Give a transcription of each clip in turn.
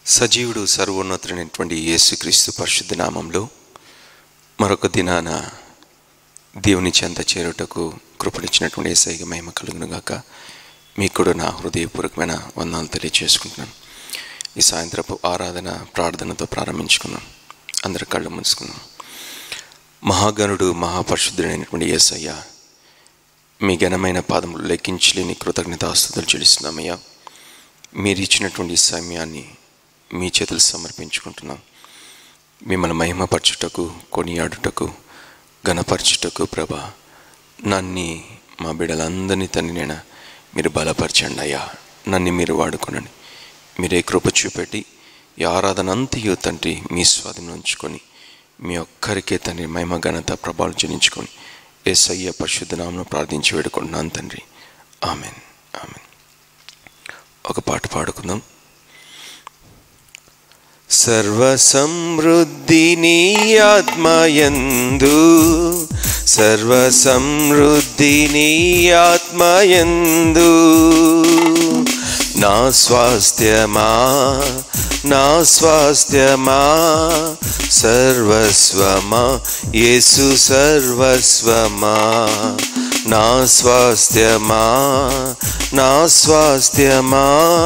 సజీవుడు సర్వోన్నతుడైనటువంటి యేసుక్రీస్తు పరిశుద్ధ నామంలో మరొక దినాన దేవుని చెంత చేరుటకు కృపనిచ్చినటువంటి ఏసైకి మహిమ కలుగును గాక మీకు కూడా నా హృదయపూర్వకమైన వందనాలు తెలియజేసుకుంటున్నాను ఈ సాయంత్రపు ఆరాధన ప్రార్థనతో ప్రారంభించుకున్నాం అందరి కళ్ళు మూసుకున్నాం మహాగణుడు మహాపరిశుద్ధుడైనటువంటి యేసయ్య మీ ఘనమైన పాదములు లెక్కించలేని కృతజ్ఞతాస్తుతులు చెల్లిస్తున్నామయ్యా మీరు ఇచ్చినటువంటి ఈ సమయాన్ని మీ చేతులు సమర్పించుకుంటున్నాం మిమ్మల్ని మహిమపరచుటకు కొనియాడుటకు ఘనపరచుటకు ప్రభా నన్ను మా బిడ్డలందరినీ తండ్రి నేను మీరు బలపరచండి అయ్యా నన్ను మీరు వాడుకొనండి మీరే కృప చూపెట్టి ఈ ఆరాధన అంతయు తండ్రి మీ స్వాధీనం ఉంచుకొని మీ ఒక్కరికే తండ్రి మహిమ ఘనత ప్రభావం చెల్లించుకొని ఏసయ్య పరిశుద్ధ నామను ప్రార్థించి వేడుకుంటున్నాను తండ్రి ఆమెన్ ఆమెన్ ఒక పాట పాడుకుందాం సర్వ సమృద్ధిని ఆత్మయందు సర్వ సమృద్ధిని ఆత్మయందు నా స్వాస్థ్యమా నా స్వాస్థ్యమా సర్వస్వమా యేసు సర్వస్వమా నా స్వాస్థ్యమా నా స్వాస్థ్యమా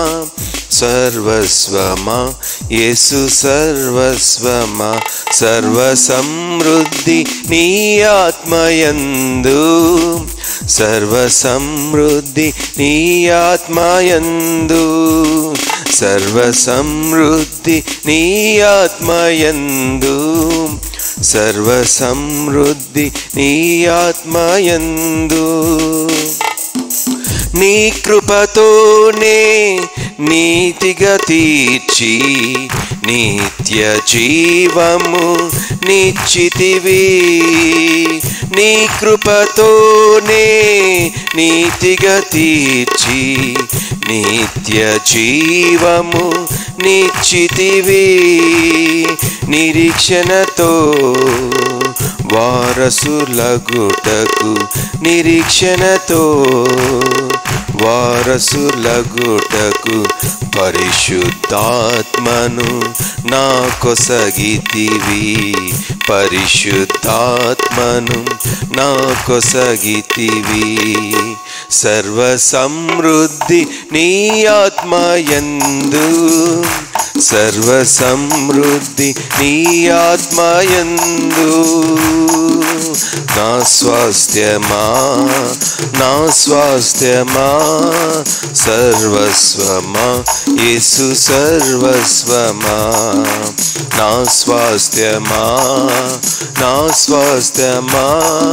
సర్వస్వమా యేసు సర్వస్వమా సర్వ సమృద్ధి నీ ఆత్మయందు సర్వ సమృద్ధి నీ ఆత్మయందు సర్వ సమృద్ధి నీ ఆత్మయందు సర్వ సమృద్ధి నీ ఆత్మయందు నీ కృపతోనే నీతిగా తీర్చి నిత్య జీవము నిశ్చితివి నీ కృపతోనే నీతిగా తీర్చి నిత్య జీవము నిశ్చితివి నిరీక్షణతో వారసులగుటకు నిరీక్షణతో వారసులగుటకు పరిశుద్ధాత్మను నా కొసగితివి పరిశుద్ధాత్మను నా కొసగితివి సర్వ సమృద్ధి నీ ఆత్మయందు సర్వ సమృద్ధి నీ ఆత్మయందు నా స్వాస్థ్యమా నా స్వాస్థ్యమా సర్వస్వమా యేసు సర్వస్వమా నా స్వాస్థ్యమా నా స్వాస్థ్యమా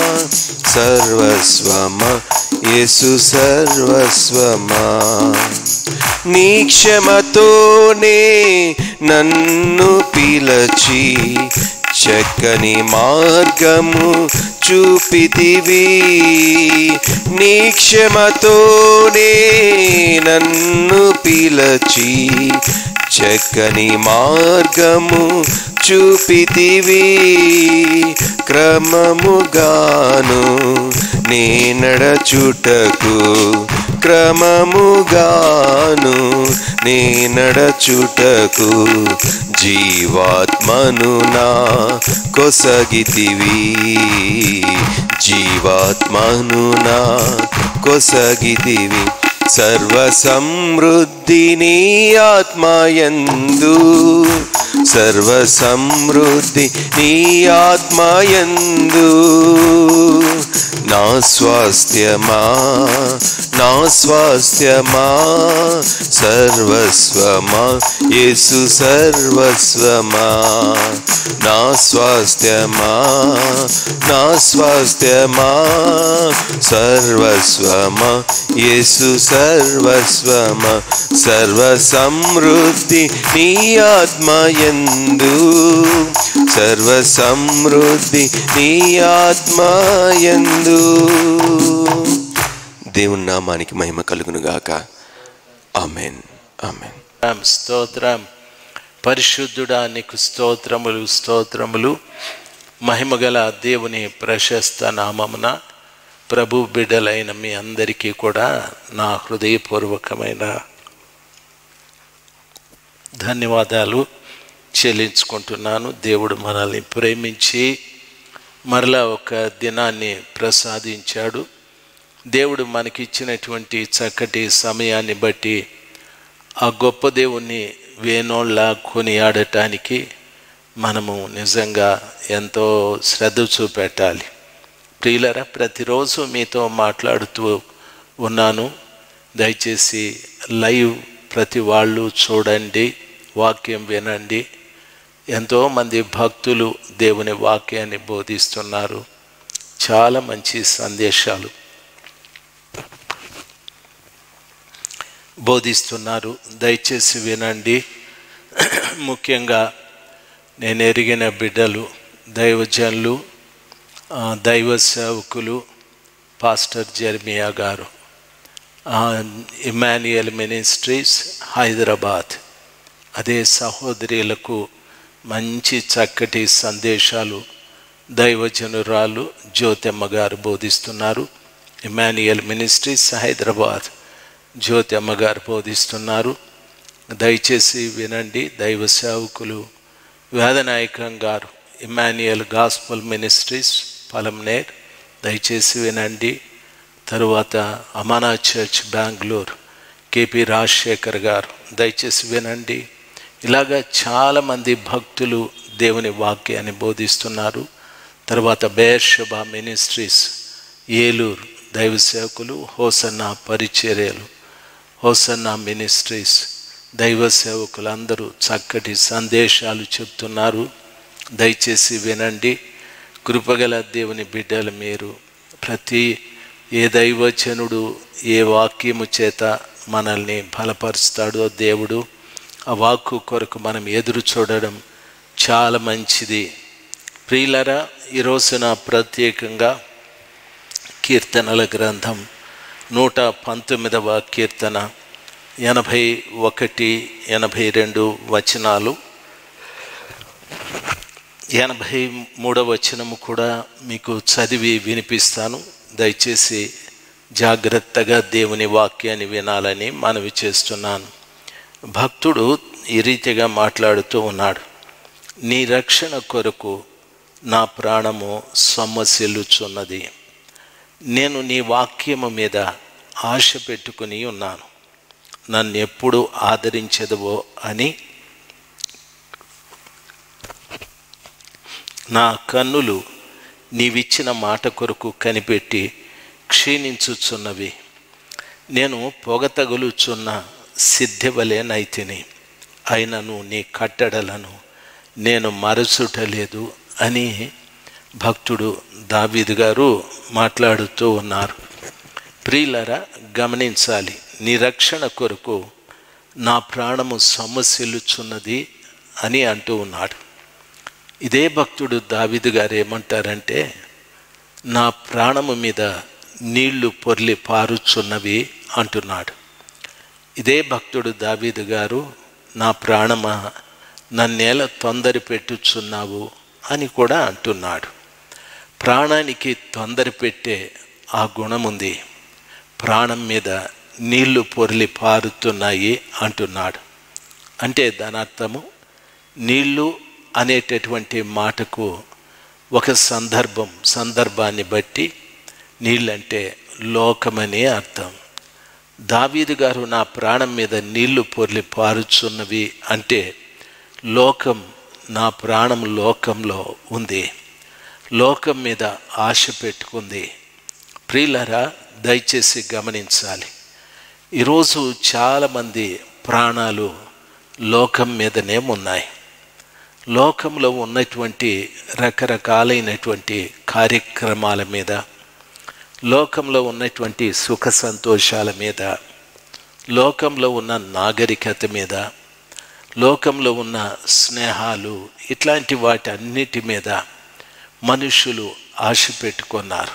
సర్వస్వమా యేసు సర్వస్వమా నీ క్షమతోనే నన్ను పిలచి చక్కని మార్గము చూపితివి నీ క్షమతోనే నన్ను పిలచి చక్కని మార్గము చూపితివి క్రమముగాను నే నడచుటకు క్రమముగాను నే నడచుటకు జీవాత్మను నా కొసగితివి జీవాత్మను నా కొసగితివి సర్వ సమృద్ధిని ఆత్మయందు సర్వ సమృద్ధి నీ ఆత్మయందు నా స్వాస్థ్యమా నా స్వాస్థ్యమా సర్వస్వమా యేసు సర్వస్వమా నా స్వాస్థ్యమా నా స్వాస్థ్యమా సర్వస్వమా యేసు సర్వస్వమా సర్వ సమృద్ధి నీ ఆత్మయందు సర్వ సమృద్ధి నీ ఆత్మయందు దేవుని నామానికి మహిమ కలుగును గాక ఆమెన్ ఆమెన్ స్తోత్రం, స్తోత్రం పరిశుద్ధుడా నీకు స్తోత్రములు స్తోత్రములు మహిమగల దేవుని ప్రశస్త నామమున ప్రభు బిడ్డలైన మీ అందరికీ కూడా నా హృదయపూర్వకమైన ధన్యవాదాలు చెల్లించుకుంటున్నాను దేవుడు మనల్ని ప్రేమించి మరలా ఒక దినాన్ని ప్రసాదించాడు దేవుడు మనకిచ్చినటువంటి చక్కటి సమయాన్ని బట్టి ఆ గొప్ప దేవుణ్ణి వేణోళ్ళ కొనియాడటానికి మనము నిజంగా ఎంతో శ్రద్ధ చూపెట్టాలి ప్రియులరా ప్రతిరోజు మీతో మాట్లాడుతూ ఉన్నాను దయచేసి లైవ్ ప్రతి వాళ్ళు చూడండి వాక్యం వినండి ఎంతోమంది భక్తులు దేవుని వాక్యాన్ని బోధిస్తున్నారు చాలా మంచి సందేశాలు బోధిస్తున్నారు దయచేసి వినండి ముఖ్యంగా నేను ఎరిగిన బిడ్డలు దైవజనులు ఆ, దైవ సేవకులు పాస్టర్ జెర్మియా గారు ఆ, ఇమాన్యుయల్ మినిస్ట్రీస్ హైదరాబాద్ అదే సహోదరులకు మంచి చక్కటి సందేశాలు దైవజనురాలు జ్యోతమ్మ గారు బోధిస్తున్నారు ఇమాన్యుయల్ మినిస్ట్రీస్ హైదరాబాద్ జ్యోతమ్మ గారు బోధిస్తున్నారు దయచేసి వినండి దైవ సేవకులు వేదనాయకం గారు ఇమాన్యుయల్ గాస్పల్ మినిస్ట్రీస్ పలంనేర్ దయచేసి వినండి తరువాత అమానా చర్చ్ బెంగళూరు కేపీ రాజశేఖర్ గారు దయచేసి వినండి ఇలాగా చాలామంది భక్తులు దేవుని వాక్యాన్ని బోధిస్తున్నారు తర్వాత బేర్షబా మినిస్ట్రీస్ ఏలూరు దైవ సేవకులు హోసన్న పరిచర్యలు హోసన్న మినిస్ట్రీస్ దైవ సేవకులు అందరూ చక్కటి సందేశాలు చెప్తున్నారు దయచేసి వినండి కృపగల దేవుని బిడ్డలు మీరు ప్రతి ఏ దైవజనుడు ఏ వాక్యము చేత మనల్ని బలపరుస్తాడో దేవుడు ఆ వాక్కు కొరకు మనం ఎదురు చూడడం చాలా మంచిది ప్రియులరా ఈ రోజున ప్రత్యేకంగా కీర్తనల గ్రంథం నూట పంతొమ్మిదవ కీర్తన ఎనభై ఒకటి ఎనభై రెండు వచనాలు ఎనభై మూడవ వచనము కూడా మీకు చదివి వినిపిస్తాను దయచేసి జాగ్రత్తగా దేవుని వాక్యాన్ని వినాలని మనవి చేస్తున్నాను భక్తుడు ఈ రీతిగా మాట్లాడుతూ ఉన్నాడు నీ రక్షణ కొరకు నా ప్రాణము సొమ్మసిల్లుచున్నది నేను నీ వాక్యము మీద ఆశ పెట్టుకుని ఉన్నాను నన్ను ఎప్పుడు ఆదరించదువో అని నా కన్నులు నీవిచ్చిన మాట కొరకు కనిపెట్టి క్షీణించుచున్నవి నేను పొగ తగులుచున్న సిద్ధవలేనైతిని అయినను నీ కట్టడలను నేను మరచుటలేదు అని భక్తుడు దావీదు గారు మాట్లాడుతూ ఉన్నారు ప్రియులరా గమనించాలి నీ రక్షణ కొరకు నా ప్రాణము సమస్యలుచున్నది అని అంటూ ఉన్నాడు ఇదే భక్తుడు దావిదు గారు ఏమంటారంటే నా ప్రాణము మీద నీళ్లు పొర్లి పారుచున్నవి అంటున్నాడు ఇదే భక్తుడు దావీదు గారు నా ప్రాణమా నన్నేల తొందర పెట్టుచున్నావు అని కూడా అంటున్నాడు ప్రాణానికి తొందర పెట్టే ఆ గుణముంది ప్రాణం మీద నీళ్లు పొర్లి పారుతున్నాయి అంటున్నాడు అంటే దాని అర్థము నీళ్లు అనేటటువంటి మాటకు ఒక సందర్భం సందర్భాన్ని బట్టి నీళ్ళంటే లోకమని అర్థం దావీదు గారు నా ప్రాణం మీద నీళ్లు పొర్లి పారుచున్నవి అంటే లోకం నా ప్రాణం లోకంలో ఉంది లోకం మీద ఆశ పెట్టుకుంది ప్రియులరా దయచేసి గమనించాలి ఈరోజు చాలామంది ప్రాణాలు లోకం మీదనే ఉన్నాయి లోకంలో ఉన్నటువంటి రకరకాలైనటువంటి కార్యక్రమాల మీద లోకంలో ఉన్నటువంటి సుఖ సంతోషాల మీద లోకంలో ఉన్న నాగరికత మీద లోకంలో ఉన్న స్నేహాలు ఇట్లాంటి వాటి అన్నిటి మీద మనుషులు ఆశ పెట్టుకున్నారు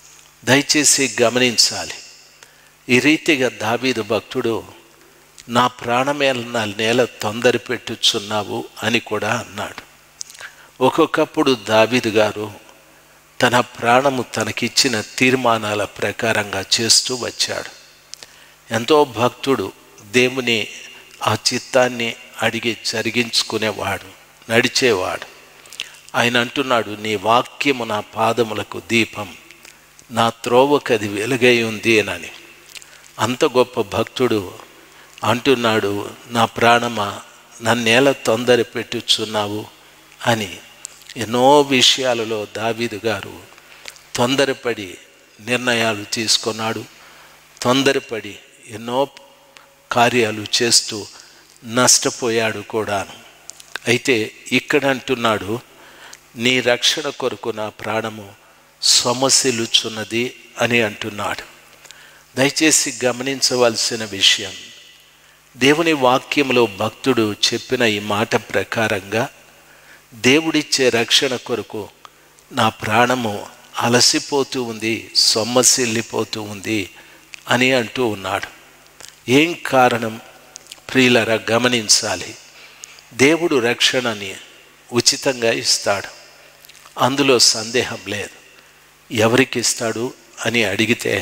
దయచేసి గమనించాలి ఈ రీతిగా దావీదు భక్తుడు నా ప్రాణమేల నా నేల తొందర పెట్టుచున్నావు అని కూడా అన్నాడు ఒక్కొక్కప్పుడు దావీదు గారు తన ప్రాణము తనకిచ్చిన తీర్మానాల ప్రకారంగా చేస్తూ వచ్చాడు ఎంతో భక్తుడు దేవుని ఆ చిత్తాన్ని అడిగి జరిగించుకునేవాడు నడిచేవాడు ఆయన అంటున్నాడు నీ వాక్యము నా పాదములకు దీపం నా త్రోవకది వెలుగై ఉంది అని అంత గొప్ప భక్తుడు అంటున్నాడు నా ప్రాణమా నన్నేల తొందర పెట్టుచున్నావు అని ఎన్నో విషయాలలో దావీదు గారు తొందరపడి నిర్ణయాలు తీసుకున్నాడు తొందరపడి ఎన్నో కార్యాలు చేస్తూ నష్టపోయాడు కూడాను అయితే ఇక్కడ అంటున్నాడు నీ రక్షణ కొరకు నా ప్రాణము సమస్యలుచున్నది అని అంటున్నాడు దయచేసి గమనించవలసిన విషయం దేవుని వాక్యంలో భక్తుడు చెప్పిన ఈ మాట ప్రకారంగా దేవుడిచ్చే రక్షణ కొరకు నా ప్రాణము అలసిపోతూ ఉంది సొమ్మసిల్లిపోతూ ఉంది అని అంటూ ఉన్నాడు ఏం కారణం ప్రియులరా గమనించాలి దేవుడు రక్షణని ఉచితంగా ఇస్తాడు అందులో సందేహం లేదు ఎవరికి ఇస్తాడు అని అడిగితే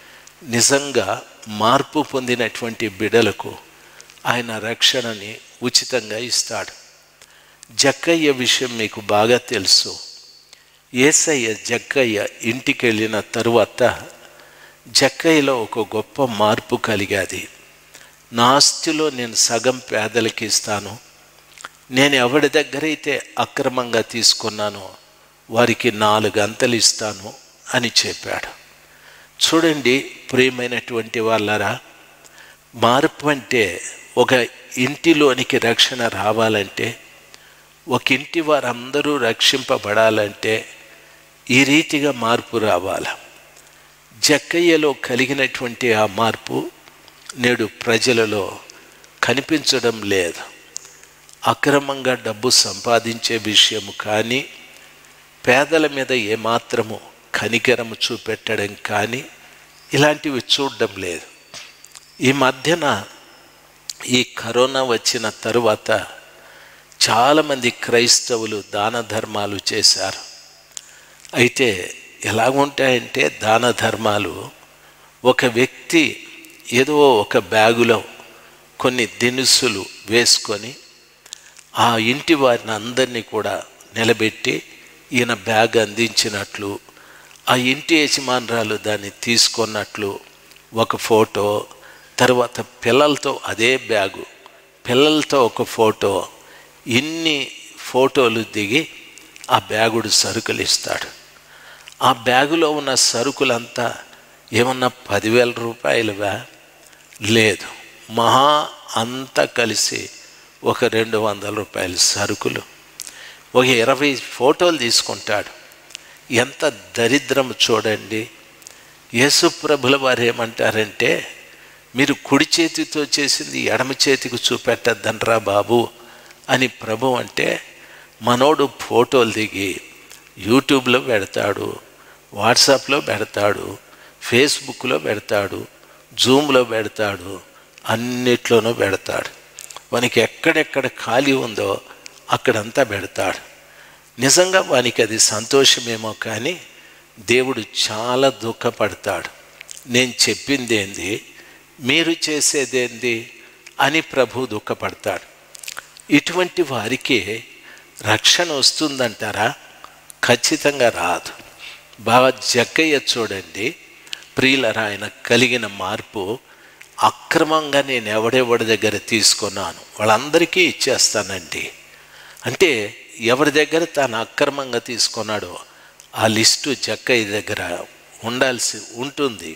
నిజంగా మార్పు పొందినటువంటి బిడలకు ఆయన రక్షణని ఉచితంగా ఇస్తాడు జక్కయ్య విషయం మీకు బాగా తెలుసు ఏసయ్య జక్కయ్య ఇంటికి వెళ్ళిన తరువాత జక్కయ్యలో ఒక గొప్ప మార్పు కలిగాది నా ఆస్తిలో నేను సగం పేదలకి ఇస్తాను నేను ఎవరి దగ్గరైతే అక్రమంగా తీసుకున్నానో వారికి నాలుగు అంతలు ఇస్తాను అని చెప్పాడు చూడండి ప్రియమైనటువంటి వాళ్ళరా మార్పు అంటే ఒక ఇంటిలోనికి రక్షణ రావాలంటే ఒక ఇంటి వారందరూ రక్షింపబడాలంటే ఈ రీతిగా మార్పు రావాలి జక్కయ్యలో కలిగినటువంటి ఆ మార్పు నేడు ప్రజలలో కనిపించడం లేదు అక్రమంగా డబ్బు సంపాదించే విషయము కానీ పేదల మీద ఏమాత్రము కనికరము చూపెట్టడం కానీ ఇలాంటివి చూడడం లేదు ఈ మధ్యన ఈ కరోనా వచ్చిన తరువాత చాలామంది క్రైస్తవులు దాన ధర్మాలు చేశారు అయితే ఎలాగుంటాయంటే దాన ధర్మాలు ఒక వ్యక్తి ఏదో ఒక బ్యాగులో కొన్ని దినుసులు వేసుకొని ఆ ఇంటి వారిని అందరినీ కూడా నిలబెట్టి ఈయన బ్యాగ్ అందించినట్లు ఆ ఇంటి యజమానురాలు దాన్ని తీసుకున్నట్లు ఒక ఫోటో తర్వాత పిల్లలతో అదే బ్యాగు పిల్లలతో ఒక ఫోటో ఇన్ని ఫోటోలు దిగి ఆ బ్యాగుడు సరుకులు ఇస్తాడు ఆ బ్యాగులో ఉన్న సరుకులంతా ఏమన్నా పదివేల రూపాయలువా లేదు మహా అంతా కలిసి ఒక రెండు వందల రూపాయల సరుకులు ఒక ఇరవై ఫోటోలు తీసుకుంటాడు ఎంత దరిద్రం చూడండి యేసుప్రభుల వారు ఏమంటారంటే మీరు కుడి చేతితో చేసింది ఎడమ చేతికి చూపెట్టద్దనరా బాబు అని ప్రభు అంటే మనోడు ఫోటోలు దిగి యూట్యూబ్లో పెడతాడు వాట్సాప్లో పెడతాడు ఫేస్బుక్లో పెడతాడు జూమ్లో పెడతాడు అన్నిట్లోనూ పెడతాడు వానికి ఎక్కడెక్కడ ఖాళీ ఉందో అక్కడంతా పెడతాడు నిజంగా వానికి అది సంతోషమేమో కానీ దేవుడు చాలా దుఃఖపడతాడు నేను చెప్పింది ఏంది మీరు చేసేదేంది అని ప్రభు దుఃఖపడతాడు ఇటువంటి వారికి రక్షణ వస్తుందంటారా ఖచ్చితంగా రాదు బాగా జక్కయ్య చూడండి ప్రియులరా ఆయన కలిగిన మార్పు అక్రమంగా నేను ఎవడెవడి దగ్గర తీసుకున్నాను వాళ్ళందరికీ ఇచ్చేస్తానండి అంటే ఎవరి దగ్గర తాను అక్రమంగా తీసుకున్నాడో ఆ లిస్టు జక్కయ్య దగ్గర ఉండాల్సి ఉంటుంది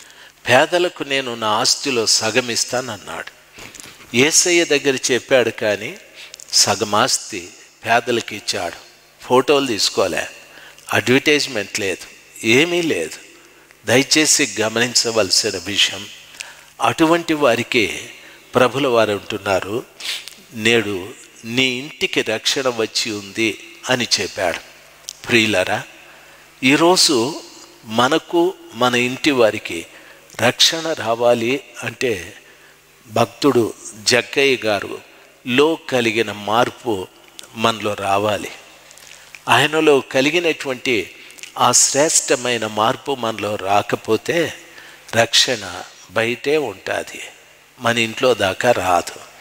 పేదలకు నేను నా ఆస్తిలో సగం ఇస్తానన్నాడు ఏసయ్య దగ్గర చెప్పాడు కానీ సగం ఆస్తి పేదలకు ఇచ్చాడు ఫోటోలు తీసుకోలే అడ్వర్టైజ్మెంట్ లేదు ఏమీ లేదు దయచేసి గమనించవలసిన విషయం అటువంటి వారికి ప్రభుల వారు అంటున్నారు నేడు నీ ఇంటికి రక్షణ వచ్చి ఉంది అని చెప్పాడు ప్రియులరా ఈరోజు మనకు మన ఇంటి వారికి రక్షణ రావాలి అంటే భక్తుడు జగ్గయ్య గారు లో కలిగిన మార్పు మనలో రావాలి ఆయనలో కలిగినటువంటి ఆ శ్రేష్టమైన మార్పు మనలో రాకపోతే రక్షణ బయటే ఉంటుంది మన ఇంట్లో దాకా రాదు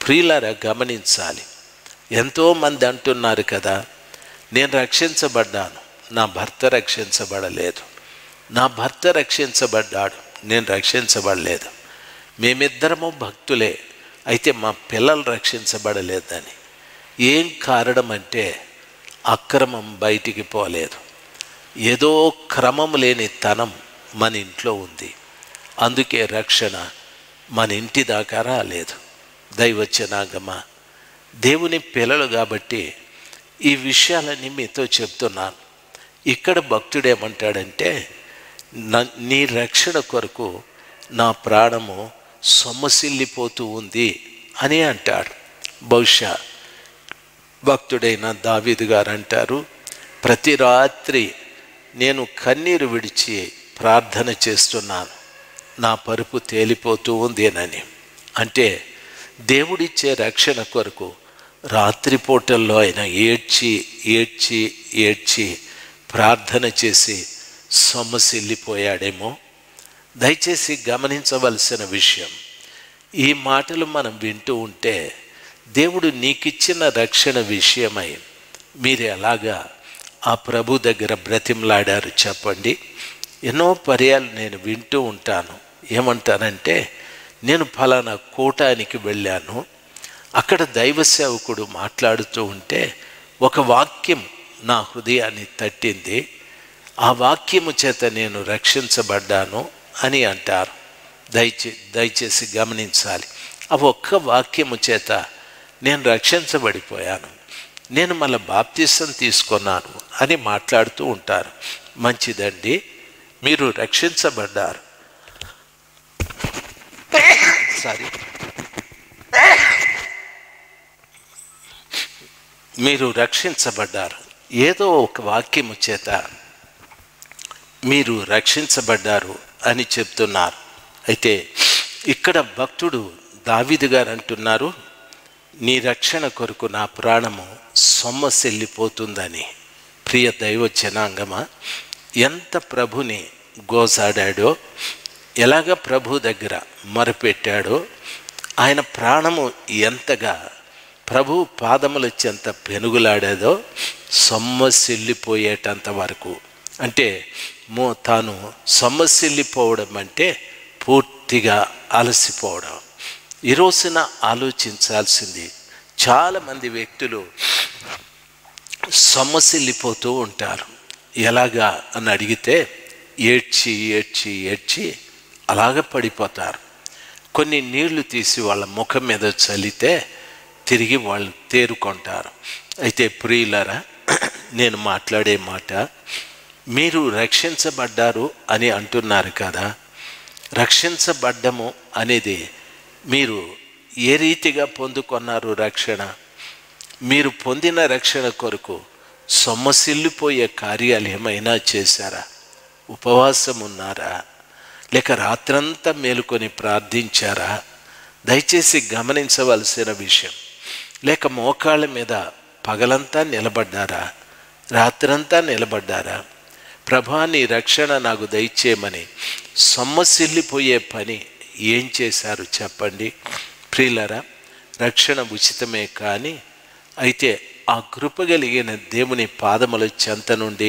ప్రియులారా గమనించాలి ఎంతోమంది అంటున్నారు కదా నేను రక్షించబడ్డాను నా భర్త రక్షించబడలేదు నా భర్త రక్షించబడ్డాడు నేను రక్షించబడలేదు మేమిద్దరము భక్తులే అయితే మా పిల్లలు రక్షించబడలేదని ఏం కారణం అంటే అక్రమం బయటికి పోలేదు ఏదో క్రమం లేని తనం మన ఇంట్లో ఉంది అందుకే రక్షణ మన ఇంటి దాకా రాలేదు దైవచనాగమ దేవుని పిల్లలు కాబట్టి ఈ విషయాలన్నీ మీతో చెప్తున్నాను ఇక్కడ భక్తుడు ఏమంటాడంటే "నా- నీ రక్షణ కొరకు నా ప్రాణము సొమ్మసిల్లిపోతూ ఉంది అని అంటాడు బహుశా భక్తుడైన దావీదు గారు అంటారు ప్రతి రాత్రి నేను కన్నీరు విడిచి ప్రార్థన చేస్తున్నాను నా పరుపు తేలిపోతూ ఉందేనని అంటే దేవుడిచ్చే రక్షణ కొరకు రాత్రిపూటల్లో ఆయన ఏడ్చి ఏడ్చి ఏడ్చి ప్రార్థన చేసి సొమ్మసిల్లిపోయాడేమో దయచేసి గమనించవలసిన విషయం ఈ మాటలు మనం వింటూ ఉంటే దేవుడు నీకిచ్చిన రక్షణ విషయమై మీరు ఎలాగా ఆ ప్రభు దగ్గర బ్రతిమలాడారు చెప్పండి ఎన్నో పర్యాలు నేను వింటూ ఉంటాను ఏమంటానంటే నేను ఫలానా కూటానికి వెళ్ళాను అక్కడ దైవ సేవకుడు మాట్లాడుతూ ఉంటే ఒక వాక్యం నా హృదయాన్ని తట్టింది ఆ వాక్యము చేత నేను రక్షించబడ్డాను అని అంటారు దయచే దయచేసి గమనించాలి ఆ ఒక్క వాక్యము చేత నేను రక్షించబడిపోయాను నేను మళ్ళీ బాప్తిసం తీసుకున్నాను అని మాట్లాడుతూ ఉంటారు మంచిదండి మీరు రక్షించబడ్డారు సారీ మీరు రక్షించబడ్డారు ఏదో ఒక వాక్యము చేత మీరు రక్షించబడ్డారు అని చెప్తున్నారు అయితే ఇక్కడ భక్తుడు దావిదు గారు అంటున్నారు నీ రక్షణ కొరకు నా ప్రాణము సొమ్మసిల్లిపోతుందని ప్రియ దైవ జనాంగమా ఎంత ప్రభుని గోసాడాడో ఎలాగ ప్రభు దగ్గర మొరపెట్టాడో ఆయన ప్రాణము ఎంతగా ప్రభు పాదముల చెంత పెనుగులాడేదో సొమ్మసిల్లిపోయేటంత వరకు అంటే మో తాను సొమ్మసిల్లిపోవడం అంటే పూర్తిగా అలసిపోవడం ఈ రోజున ఆలోచించాల్సింది చాలామంది వ్యక్తులు సొమ్మసిల్లిపోతూ ఉంటారు ఎలాగా అని అడిగితే ఏడ్చి ఏడ్చి ఏడ్చి అలాగ పడిపోతారు కొన్ని నీళ్లు తీసి వాళ్ళ ముఖం మీద చల్లితే తిరిగి వాళ్ళు తేరుకుంటారు అయితే ప్రియులరా నేను మాట్లాడే మాట మీరు రక్షించబడ్డారు అని అంటున్నారు కదా రక్షించబడ్డము అనేది మీరు ఏ రీతిగా పొందుకున్నారు రక్షణ మీరు పొందిన రక్షణ కొరకు సొమ్మసిల్లిపోయే కార్యాలు ఏమైనా చేశారా ఉపవాసం ఉన్నారా లేక రాత్రంతా మేలుకొని ప్రార్థించారా దయచేసి గమనించవలసిన విషయం లేక మోకాళ్ళ మీద పగలంతా నిలబడ్డారా రాత్రంతా నిలబడ్డారా ప్రభా నీ రక్షణ నాకు దయచేయమని సొమ్మసిల్లిపోయే పని ఏం చేశారు చెప్పండి ప్రియులరా రక్షణ ఉచితమే కానీ అయితే ఆ కృప కలిగిన దేవుని పాదముల చెంత నుండి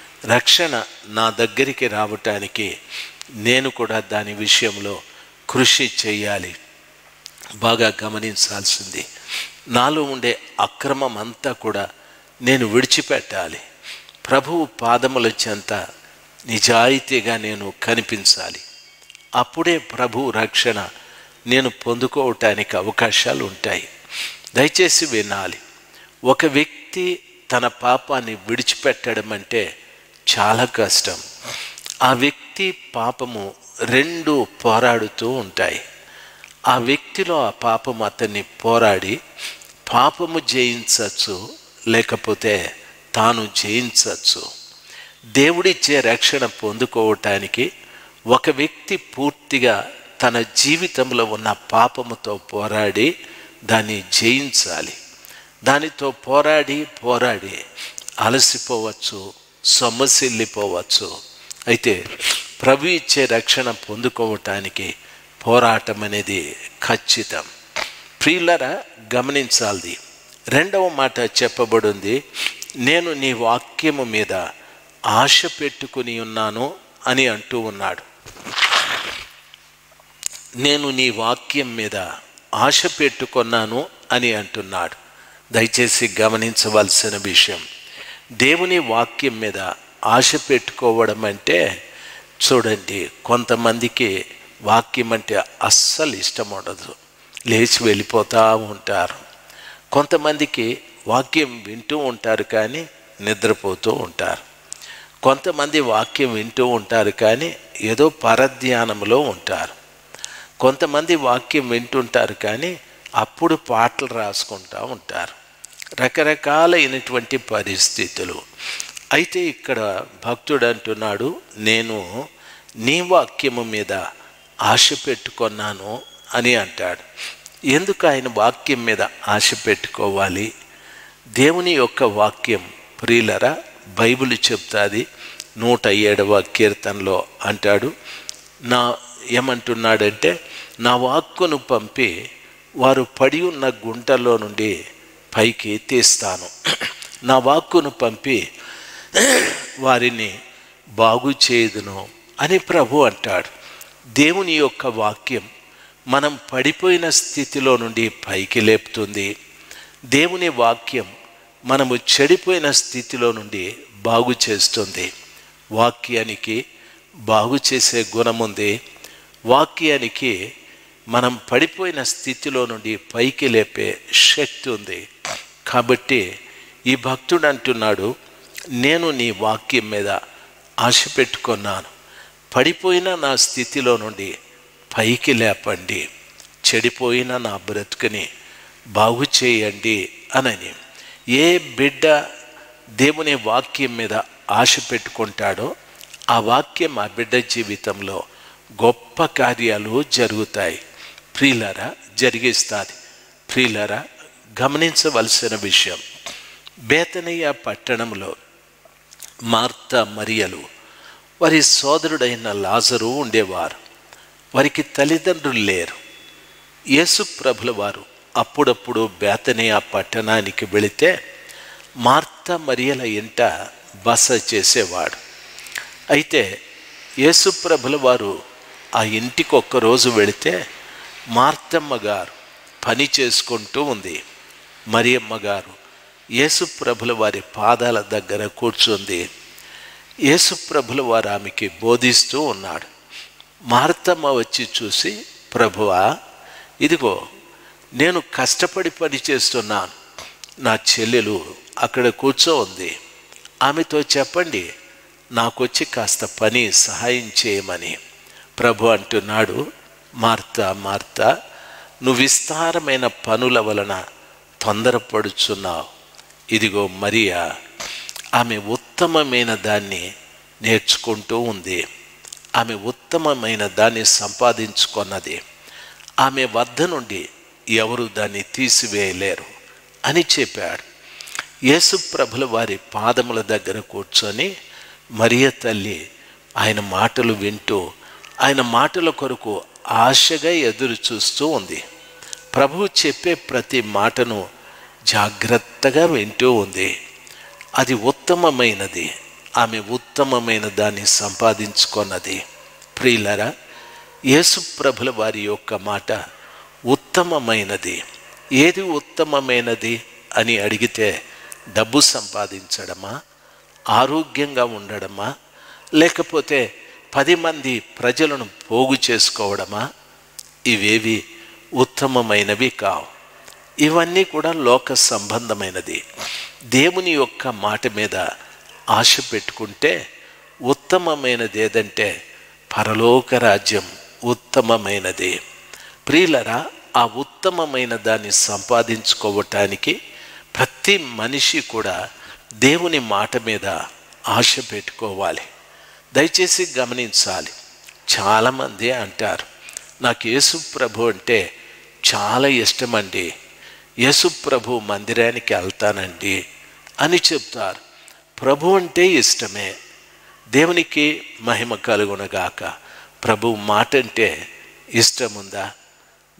రక్షణ నా దగ్గరికి రావటానికి నేను కూడా దాని విషయంలో కృషి చేయాలి బాగా గమనించాల్సింది నాలో ఉండే అక్రమం అంతా కూడా నేను విడిచిపెట్టాలి ప్రభువు పాదముల చెంత నిజాయితీగా నేను కనిపించాలి అప్పుడే ప్రభు రక్షణ నేను పొందుకోవటానికి అవకాశాలు ఉంటాయి దయచేసి వినాలి ఒక వ్యక్తి తన పాపాన్ని విడిచిపెట్టడం అంటే చాలా కష్టం ఆ వ్యక్తి పాపము రెండు పోరాడుతూ ఉంటాయి ఆ వ్యక్తిలో ఆ పాపం అతన్ని పోరాడి పాపము జయించవచ్చు లేకపోతే తాను జయించవచ్చు దేవుడిచ్చే రక్షణ పొందుకోవటానికి ఒక వ్యక్తి పూర్తిగా తన జీవితంలో ఉన్న పాపముతో పోరాడి దాన్ని జయించాలి దానితో పోరాడి పోరాడి అలసిపోవచ్చు సొమ్మసిల్లిపోవచ్చు అయితే ప్రభు ఇచ్చే రక్షణ పొందుకోవటానికి పోరాటం అనేది ఖచ్చితం ప్రియులరా గమనించాలి రెండవ మాట చెప్పబడింది నేను నీ వాక్యము మీద ఆశ పెట్టుకుని ఉన్నాను అని అంటూ ఉన్నాడు నేను నీ వాక్యం మీద ఆశ పెట్టుకున్నాను అని అంటున్నాడు దయచేసి గమనించవలసిన విషయం దేవుని వాక్యం మీద ఆశ పెట్టుకోవడం అంటే చూడండి కొంతమందికి వాక్యం అంటే అస్సలు ఇష్టం ఉండదు లేచి వెళ్ళిపోతూ ఉంటారు కొంతమందికి వాక్యం వింటూ ఉంటారు కానీ నిద్రపోతూ ఉంటారు కొంతమంది వాక్యం వింటూ ఉంటారు కానీ ఏదో పరధ్యానంలో ఉంటారు కొంతమంది వాక్యం వింటుంటారు కానీ అప్పుడు పాటలు రాసుకుంటూ ఉంటారు రకరకాలైనటువంటి పరిస్థితులు అయితే ఇక్కడ భక్తుడు అంటున్నాడు నేను నీ వాక్యము మీద ఆశ పెట్టుకున్నాను అని అంటాడు ఎందుకు ఆయన వాక్యం మీద ఆశ పెట్టుకోవాలి దేవుని యొక్క వాక్యం ప్రియులరా బైబిల్ చెప్తాది నూట ఏడవ కీర్తనలో అంటాడు నా ఏమంటున్నాడంటే నా వాక్కును పంపి వారు పడి ఉన్న గుంటలో నుండి పైకి తీస్తాను నా వాక్కును పంపి వారిని బాగు చేయదును అని ప్రభు అంటాడు దేవుని యొక్క వాక్యం మనం పడిపోయిన స్థితిలో నుండి పైకి లేపుతుంది దేవుని వాక్యం మనము చెడిపోయిన స్థితిలో నుండి బాగు చేస్తుంది వాక్యానికి బాగు చేసే గుణముంది వాక్యానికి మనం పడిపోయిన స్థితిలో నుండి పైకి లేపే శక్తి ఉంది కాబట్టి ఈ భక్తుడు అంటున్నాడు నేను నీ వాక్యం మీద ఆశ పెట్టుకున్నాను పడిపోయిన నా స్థితిలో నుండి పైకి లేపండి చెడిపోయిన నా బ్రతుకుని బాగు చేయండి అనని ఏ బిడ్డ దేవుని వాక్యం మీద ఆశ పెట్టుకుంటాడో ఆ వాక్యం ఆ బిడ్డ జీవితంలో గొప్ప కార్యాలు జరుగుతాయి ప్రియులరా జరిగిస్తుంది ప్రియులరా గమనించవలసిన విషయం బేతనయ్య పట్టణంలో మార్త మరియలు వారి సోదరుడైన లాజరు ఉండేవారు వారికి తల్లిదండ్రులు లేరు యేసు ప్రభుల వారు అప్పుడప్పుడు బేతనియా పట్టణానికి వెళితే మార్త మరియల ఇంట బస చేసేవాడు అయితే యేసు ప్రభుల వారు ఆ ఇంటికి ఒక్కరోజు వెళితే మార్తమ్మ గారు పని చేసుకుంటూ ఉంది మరియమ్మ గారు యేసు ప్రభుల వారి పాదాల దగ్గర కూర్చుంది యేసు ప్రభుల వారు ఆమెకి బోధిస్తూ ఉన్నాడు మార్తమ్మ వచ్చి చూసి ప్రభువా ఇదిగో నేను కష్టపడి పని చేస్తున్నాను నా చెల్లెలు అక్కడ కూర్చో ఉంది ఆమెతో చెప్పండి నాకొచ్చి కాస్త పని సహాయం చేయమని ప్రభు అంటున్నాడు మార్త మార్త నువ్వు విస్తారమైన పనుల వలన తొందరపడుచున్నావు ఇదిగో మరియా ఆమె ఉత్తమమైన దాన్ని నేర్చుకుంటూ ఉంది ఆమె ఉత్తమమైన దాన్ని సంపాదించుకున్నది ఆమె వద్ద నుండి ఎవరు దాన్ని తీసివేయలేరు అని చెప్పాడు యేసు ప్రభుల వారి పాదముల దగ్గర కూర్చొని మరియ తల్లి ఆయన మాటలు వింటూ ఆయన మాటల కొరకు ఆశగా ఎదురు చూస్తూ ఉంది ప్రభువు చెప్పే ప్రతి మాటను జాగ్రత్తగా వింటూ ఉంది అది ఉత్తమమైనది ఆమె ఉత్తమమైన దాన్ని సంపాదించుకున్నది ప్రియులరా యేసు ప్రభుల వారి యొక్క మాట ఉత్తమమైనది ఏది ఉత్తమమైనది అని అడిగితే డబ్బు సంపాదించడమా ఆరోగ్యంగా ఉండడమా లేకపోతే పది మంది ప్రజలను పోగు చేసుకోవడమా ఇవేవి ఉత్తమమైనవి కావు ఇవన్నీ కూడా లోక సంబంధమైనది దేవుని యొక్క మాట మీద ఆశ పెట్టుకుంటే ఉత్తమమైనది ఏదంటే పరలోక రాజ్యం ఉత్తమమైనది ప్రియులరా ఆ ఉత్తమమైన దాన్ని సంపాదించుకోవటానికి ప్రతి మనిషి కూడా దేవుని మాట మీద ఆశ పెట్టుకోవాలి దయచేసి గమనించాలి చాలామంది అంటారు నాకు యేసు ప్రభు అంటే చాలా ఇష్టమండి యేసు ప్రభు మందిరానికి వెళ్తానండి అని చెప్తారు ప్రభు అంటే ఇష్టమే దేవునికి మహిమ కలుగునగాక ప్రభు మాట అంటే ఇష్టముందా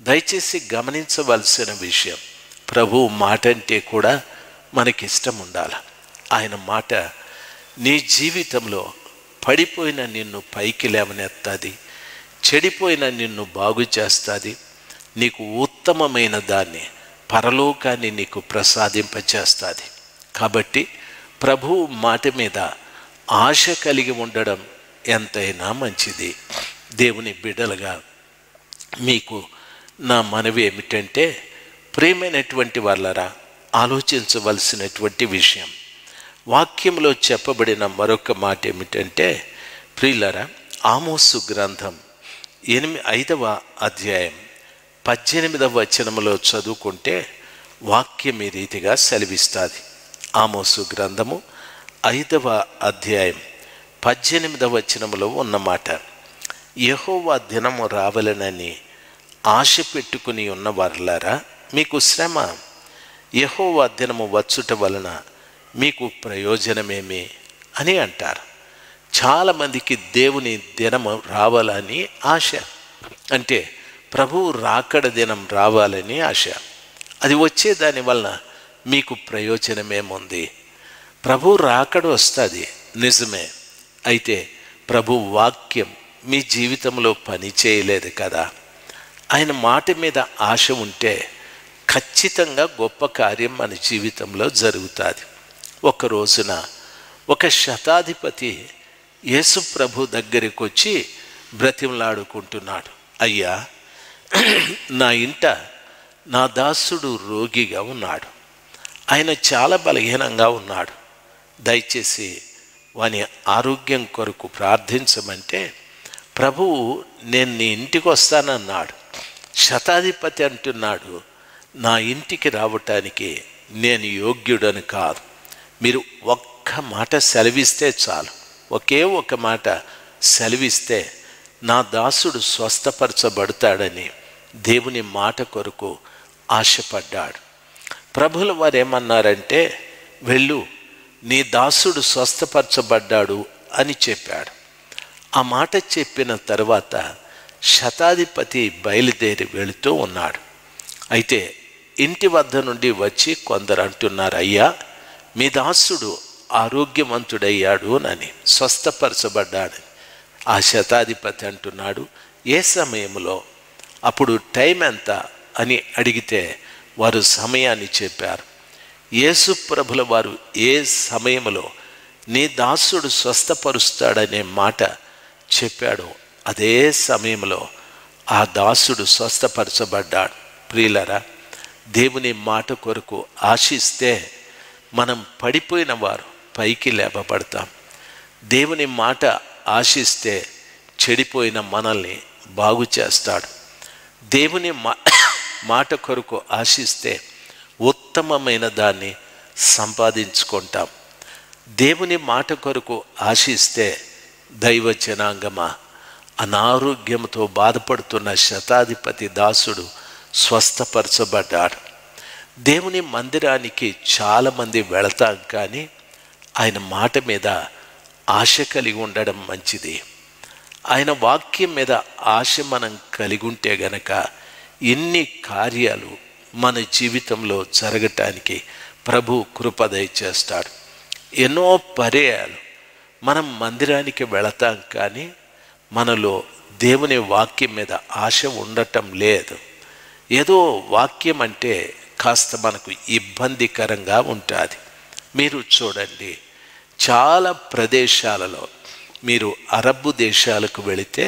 దయచేసి గమనించవలసిన విషయం ప్రభు మాట అంటే కూడా మనకిష్టం ఉండాలి ఆయన మాట నీ జీవితంలో పడిపోయిన నిన్ను పైకి లేవనెత్తది చెడిపోయిన నిన్ను బాగు చేస్తుంది నీకు ఉత్తమమైన దాన్ని పరలోకాన్ని నీకు ప్రసాదింపచేస్తుంది కాబట్టి ప్రభు మాట మీద ఆశ కలిగి ఉండడం ఎంతైనా మంచిది దేవుని బిడ్డలుగా మీకు నా మనవి ఏమిటంటే ప్రేమైనటువంటి వాళ్ళరా ఆలోచించవలసినటువంటి విషయం వాక్యంలో చెప్పబడిన మరొక మాట ఏమిటంటే ప్రియులరా ఆమోసు గ్రంథం ఎనిమి ఐదవ అధ్యాయం పద్దెనిమిదవ వచనములో చదువుకుంటే వాక్యం ఈ రీతిగా సెలవిస్తుంది ఆమోసు గ్రంథము ఐదవ అధ్యాయం పద్దెనిమిదవ వచనములో ఉన్నమాట యహోవా దినము రావలనని ఆశ పెట్టుకుని ఉన్నవారులారా మీకు శ్రమ యహోవా దినము వచ్చుట వలన మీకు ప్రయోజనమేమి అని అంటారు చాలామందికి దేవుని దినము రావాలని ఆశ అంటే ప్రభువు రాకడ దినం రావాలని ఆశ అది వచ్చే దాని వలన మీకు ప్రయోజనమేముంది ప్రభు రాకడ వస్తుంది నిజమే అయితే ప్రభు వాక్యం మీ జీవితంలో పని చేయలేదు కదా ఆయన మాట మీద ఆశ ఉంటే ఖచ్చితంగా గొప్ప కార్యం మన జీవితంలో జరుగుతుంది ఒక రోజున ఒక శతాధిపతి యేసు ప్రభు దగ్గరికి వచ్చి బ్రతిమలాడుకుంటున్నాడు అయ్యా నా ఇంట నా దాసుడు రోగిగా ఉన్నాడు ఆయన చాలా బలహీనంగా ఉన్నాడు దయచేసి వాని ఆరోగ్యం కొరకు ప్రార్థించమంటే ప్రభువు నేను నీ ఇంటికి వస్తానన్నాడు శతాధిపతి అంటున్నాడు నా ఇంటికి రావటానికి నేను యోగ్యుడని కాదు మీరు ఒక్క మాట సెలవిస్తే చాలు ఒకే ఒక మాట సెలవిస్తే నా దాసుడు స్వస్థపరచబడతాడని దేవుని మాట కొరకు ఆశపడ్డాడు ప్రభుల వారు ఏమన్నారంటే వెళ్ళు నీ దాసుడు స్వస్థపరచబడ్డాడు అని చెప్పాడు ఆ మాట చెప్పిన తర్వాత శతాధిపతి బయలుదేరి వెళుతూ ఉన్నాడు అయితే ఇంటి వద్ద నుండి వచ్చి కొందరు అంటున్నారు అయ్యా మీ దాసుడు ఆరోగ్యవంతుడయ్యాడు అని స్వస్థపరచబడ్డాడు ఆ శతాధిపతి అంటున్నాడు ఏ సమయంలో అప్పుడు టైం ఎంత అని అడిగితే వారు సమయాన్ని చెప్పారు యేసు ప్రభుల వారు ఏ సమయంలో నీ దాసుడు స్వస్థపరుస్తాడనే మాట చెప్పాడో అదే సమయంలో ఆ దాసుడు స్వస్థపరచబడ్డాడు ప్రియులరా దేవుని మాట కొరకు ఆశిస్తే మనం పడిపోయిన వారు పైకి లేపబడతాం దేవుని మాట ఆశిస్తే చెడిపోయిన మనల్ని బాగు చేస్తాడు దేవుని మా మాట కొరకు ఆశిస్తే ఉత్తమమైన దాన్ని సంపాదించుకుంటాం దేవుని మాట కొరకు ఆశిస్తే దైవ జనాంగమా అనారోగ్యంతో బాధపడుతున్న శతాధిపతి దాసుడు స్వస్థపరచబడ్డాడు దేవుని మందిరానికి చాలామంది వెళతాం కానీ ఆయన మాట మీద ఆశ కలిగి ఉండడం మంచిది ఆయన వాక్యం మీద ఆశ మనం కలిగి ఉంటే గనక ఎన్ని కార్యాలు మన జీవితంలో జరగటానికి ప్రభు కృపదయ చేస్తాడు ఎన్నో పర్యాయాలు మనం మందిరానికి వెళతాం కానీ మనలో దేవుని వాక్యం మీద ఆశ ఉండటం లేదు ఏదో వాక్యం అంటే కాస్త మనకు ఇబ్బందికరంగా ఉంటుంది మీరు చూడండి చాలా ప్రదేశాలలో మీరు అరబ్బు దేశాలకు వెళితే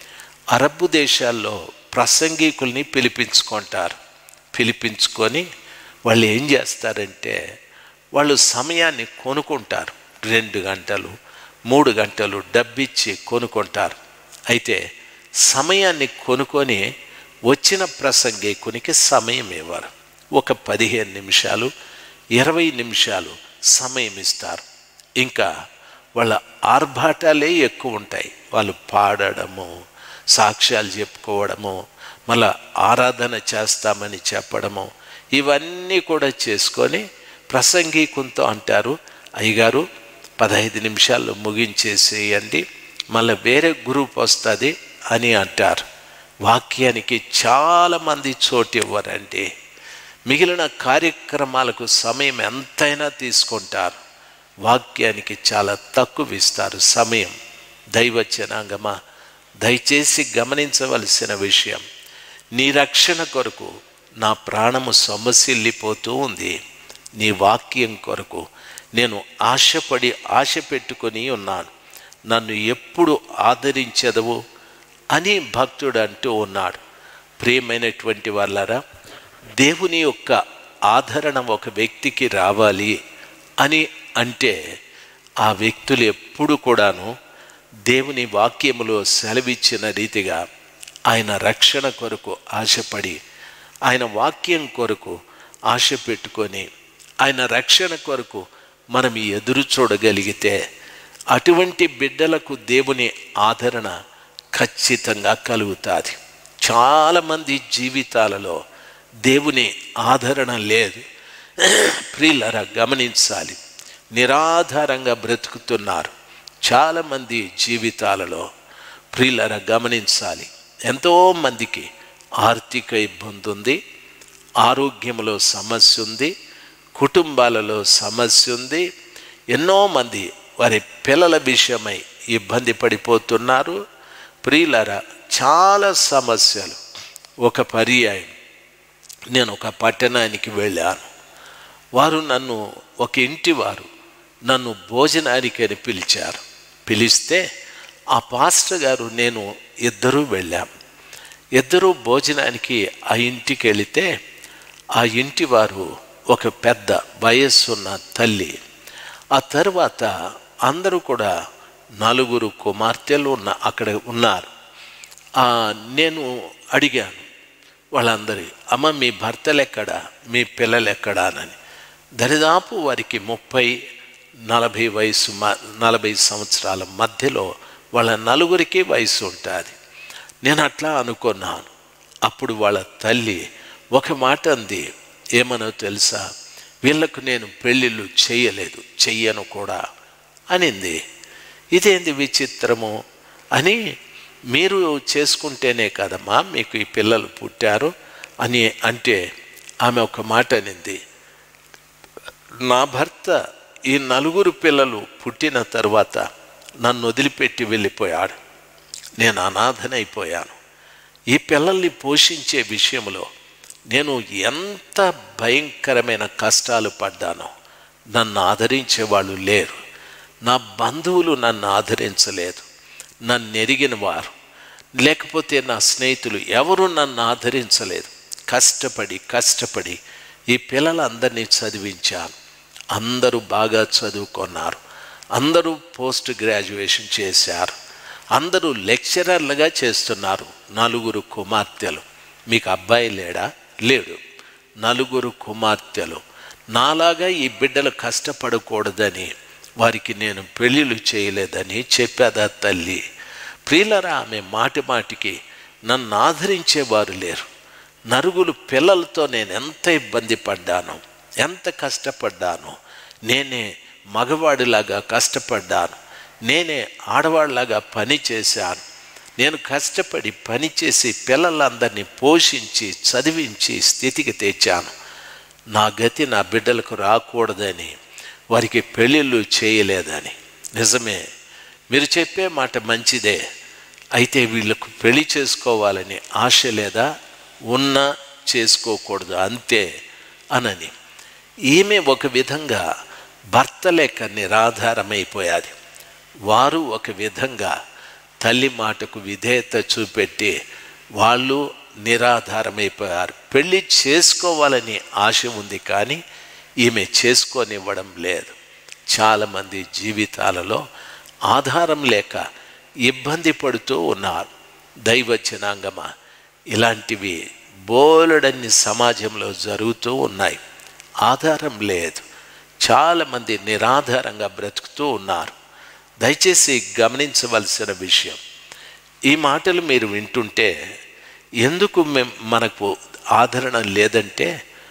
అరబ్బు దేశాల్లో ప్రసంగికుల్ని పిలిపించుకుంటారు పిలిపించుకొని వాళ్ళు ఏం చేస్తారంటే వాళ్ళు సమయాన్ని కొనుక్కుంటారు రెండు గంటలు మూడు గంటలు డబ్బిచ్చి కొనుక్కుంటారు అయితే సమయాన్ని కొనుక్కొని వచ్చిన ప్రసంగికునికి సమయం ఇవ్వరు ఒక పదిహేను నిమిషాలు ఇరవై నిమిషాలు సమయం ఇస్తారు ఇంకా వాళ్ళ ఆర్భాటాలే ఎక్కువ ఉంటాయి వాళ్ళు పాడడము సాక్ష్యాలు చెప్పుకోవడము మళ్ళా ఆరాధన చేస్తామని చెప్పడము ఇవన్నీ కూడా చేసుకొని ప్రసంగికునితో అంటారు అయ్యగారు పదహైదు నిమిషాల్లో ముగించేసేయండి మళ్ళీ వేరే గ్రూప్ వస్తుంది అని అంటారు వాక్యానికి చాలామంది చోటు ఇవ్వరండి మిగిలిన కార్యక్రమాలకు సమయం ఎంతైనా తీసుకుంటారు వాక్యానికి చాలా తక్కువ ఇస్తారు సమయం దైవచనాంగమా దయచేసి గమనించవలసిన విషయం నీ రక్షణ కొరకు నా ప్రాణము సొమ్మసిల్లిపోతూ ఉంది నీ వాక్యం కొరకు నేను ఆశపడి ఆశ పెట్టుకొని ఉన్నాను నన్ను ఎప్పుడు ఆదరించదవు అని భక్తుడు అంటూ ఉన్నాడు ప్రియమైనటువంటి వాళ్ళరా దేవుని యొక్క ఆదరణ ఒక వ్యక్తికి రావాలి అని అంటే ఆ వ్యక్తులు ఎప్పుడు కూడాను దేవుని వాక్యములో సెలవిచ్చిన రీతిగా ఆయన రక్షణ కొరకు ఆశపడి ఆయన వాక్యం కొరకు ఆశ పెట్టుకొని ఆయన రక్షణ కొరకు మనం ఎదురు చూడగలిగితే అటువంటి బిడ్డలకు దేవుని ఆదరణ ఖచ్చితంగా కలుగుతుంది చాలామంది జీవితాలలో దేవుని ఆదరణ లేదు ప్రియులరా గమనించాలి నిరాధారంగా బ్రతుకుతున్నారు చాలామంది జీవితాలలో ప్రియులరా గమనించాలి ఎంతోమందికి ఆర్థిక ఇబ్బంది ఉంది ఆరోగ్యంలో సమస్య ఉంది కుటుంబాలలో సమస్య ఉంది ఎన్నో మంది వారి పిల్లల విషయమై ఇబ్బంది పడిపోతున్నారు ప్రియులరా చాలా సమస్యలు ఒక పర్యాయం నేను ఒక పట్టణానికి వెళ్ళాను వారు నన్ను ఒక ఇంటి వారు నన్ను భోజనానికి అని పిలిచారు పిలిస్తే ఆ పాస్టర్ గారు నేను ఇద్దరూ వెళ్ళాం ఇద్దరూ భోజనానికి ఆ ఇంటికి వెళితే ఆ ఇంటి వారు ఒక పెద్ద వయస్సున్న తల్లి ఆ తర్వాత అందరూ కూడా నలుగురు కుమార్తెలు ఉన్న అక్కడ ఉన్నారు ఆ, నేను అడిగాను వాళ్ళందరి అమ్మ మీ భర్తలు ఎక్కడా మీ పిల్లలు ఎక్కడా అని దరిదాపు వారికి ముప్పై నలభై వయసు మ- నలభై సంవత్సరాల మధ్యలో వాళ్ళ నలుగురికి వయసు ఉంటుంది నేను అట్లా అనుకున్నాను అప్పుడు వాళ్ళ తల్లి ఒక మాట అంది ఏమనో తెలుసా వీళ్ళకు నేను పెళ్ళిళ్ళు చేయలేదు చెయ్యను కూడా అనింది ఇదేంది విచిత్రము అని మీరు చేసుకుంటేనే కదమ్మా మీకు ఈ పిల్లలు పుట్టారు అని అంటే ఆమె ఒక మాట అనింది నా భర్త ఈ నలుగురు పిల్లలు పుట్టిన తర్వాత నన్ను వదిలిపెట్టి వెళ్ళిపోయాడు నేను అనాథనైపోయాను ఈ పిల్లల్ని పోషించే విషయంలో నేను ఎంత భయంకరమైన కష్టాలు పడ్డానో నన్ను ఆదరించే వాళ్ళు లేరు నా బంధువులు నన్ను ఆదరించలేదు నన్ను ఎరిగిన వారు లేకపోతే నా స్నేహితులు ఎవరు నన్ను ఆదరించలేదు కష్టపడి కష్టపడి ఈ పిల్లలందరినీ చదివించాను అందరూ బాగా చదువుకున్నారు అందరూ పోస్ట్ గ్రాడ్యుయేషన్ చేశారు అందరూ లెక్చరర్లుగా చేస్తున్నారు నలుగురు కుమార్తెలు మీకు అబ్బాయి లేడా లేడు నలుగురు కుమార్తెలు నాలాగా ఈ బిడ్డలు కష్టపడకూడదని వారికి నేను పెళ్ళిళ్ళు చేయలేదని చెప్పేదా తల్లి ప్రియులరా ఆమె మాటి మాటికి నన్ను ఆదరించేవారు లేరు నరుగులు పిల్లలతో నేను ఎంత ఇబ్బంది పడ్డాను ఎంత కష్టపడ్డాను నేనే మగవాడిలాగా కష్టపడ్డాను నేనే ఆడవాడిలాగా పని చేశాను నేను కష్టపడి పనిచేసి పిల్లలందరినీ పోషించి చదివించి స్థితికి తెచ్చాను నా గతి నా బిడ్డలకు రాకూడదని వారికి పెళ్ళిళ్ళు చేయలేదని నిజమే మీరు చెప్పే మాట మంచిదే అయితే వీళ్ళకు పెళ్లి చేసుకోవాలని ఆశ లేదా ఉన్నా చేసుకోకూడదు అంతే అనని ఈమె ఒక విధంగా భర్త లేక నిరాధారమైపోయాది వారు ఒక విధంగా తల్లి మాటకు విధేయత చూపెట్టి వాళ్ళు నిరాధారమైపోయారు పెళ్లి చేసుకోవాలని ఆశ ఉంది కానీ ఈమె చేసుకోనివ్వడం లేదు చాలామంది జీవితాలలో ఆధారం లేక ఇబ్బంది పడుతూ ఉన్నారు దైవ జనాంగమా ఇలాంటివి బోలెడన్ని సమాజంలో జరుగుతూ ఉన్నాయి ఆధారం లేదు చాలామంది నిరాధారంగా బ్రతుకుతూ ఉన్నారు దయచేసి గమనించవలసిన విషయం ఈ మాటలు మీరు వింటుంటే ఎందుకు మేం మనకు ఆదరణ లేదంటే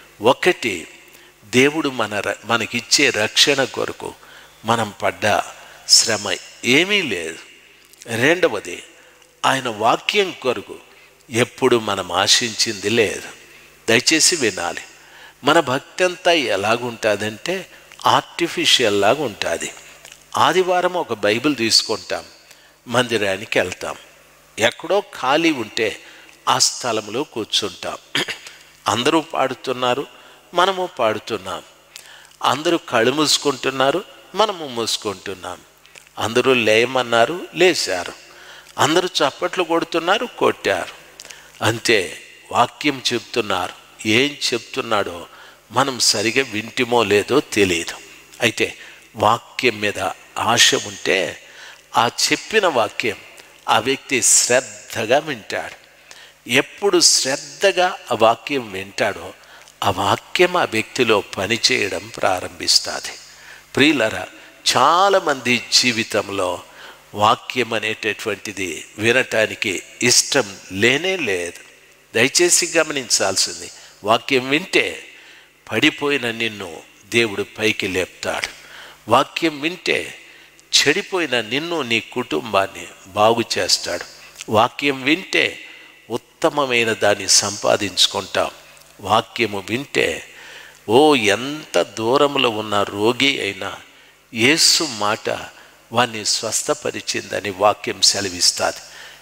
ఒకటి దేవుడు మన ర- మనకిచ్చే రక్షణ కొరకు మనం పడ్డ శ్రమ ఏమీ లేదు రెండవది ఆయన వాక్యం కొరకు ఎప్పుడు మనం ఆశించింది లేదు దయచేసి వినాలి మన భక్తి అంతా ఎలాగుంటుందంటే ఆర్టిఫిషియల్ లాగా ఉంటుంది ఆదివారం ఒక బైబిల్ తీసుకుంటాం మందిరానికి వెళ్తాం ఎక్కడో ఖాళీ ఉంటే ఆ స్థలంలో కూర్చుంటాం అందరూ పాడుతున్నారు మనము పాడుతున్నాం అందరూ కళ్ళు మూసుకుంటున్నారు మనము మూసుకుంటున్నాం అందరూ లేయమన్నారు లేచారు అందరూ చప్పట్లు కొడుతున్నారు కొట్టారు అంతే వాక్యం చెప్తున్నారు ఏం చెప్తున్నాడో మనం సరిగా వింటిమో లేదో తెలియదు అయితే వాక్యం మీద ఆశ ఉంటే ఆ చెప్పిన వాక్యం ఆ వ్యక్తి శ్రద్ధగా వింటాడు ఎప్పుడు శ్రద్ధగా ఆ వాక్యం వింటాడో ఆ వాక్యం ఆ వ్యక్తిలో పనిచేయడం ప్రారంభిస్తుంది ప్రియులరా చాలామంది జీవితంలో వాక్యం అనేటటువంటిది వినటానికి ఇష్టం లేనే లేదు దయచేసి గమనించాల్సింది వాక్యం వింటే పడిపోయిన నిన్ను దేవుడు పైకి లేపుతాడు వాక్యం వింటే చెడిపోయిన నిన్ను నీ కుటుంబాన్ని బాగు చేస్తాడు వాక్యం వింటే ఉత్తమమైన దాన్ని సంపాదించుకుంటాం వాక్యము వింటే ఓ ఎంత దూరంలో ఉన్న రోగి అయినా యేసు మాట వాణ్ణి స్వస్థపరిచిందని వాక్యం సెలవిస్తుంది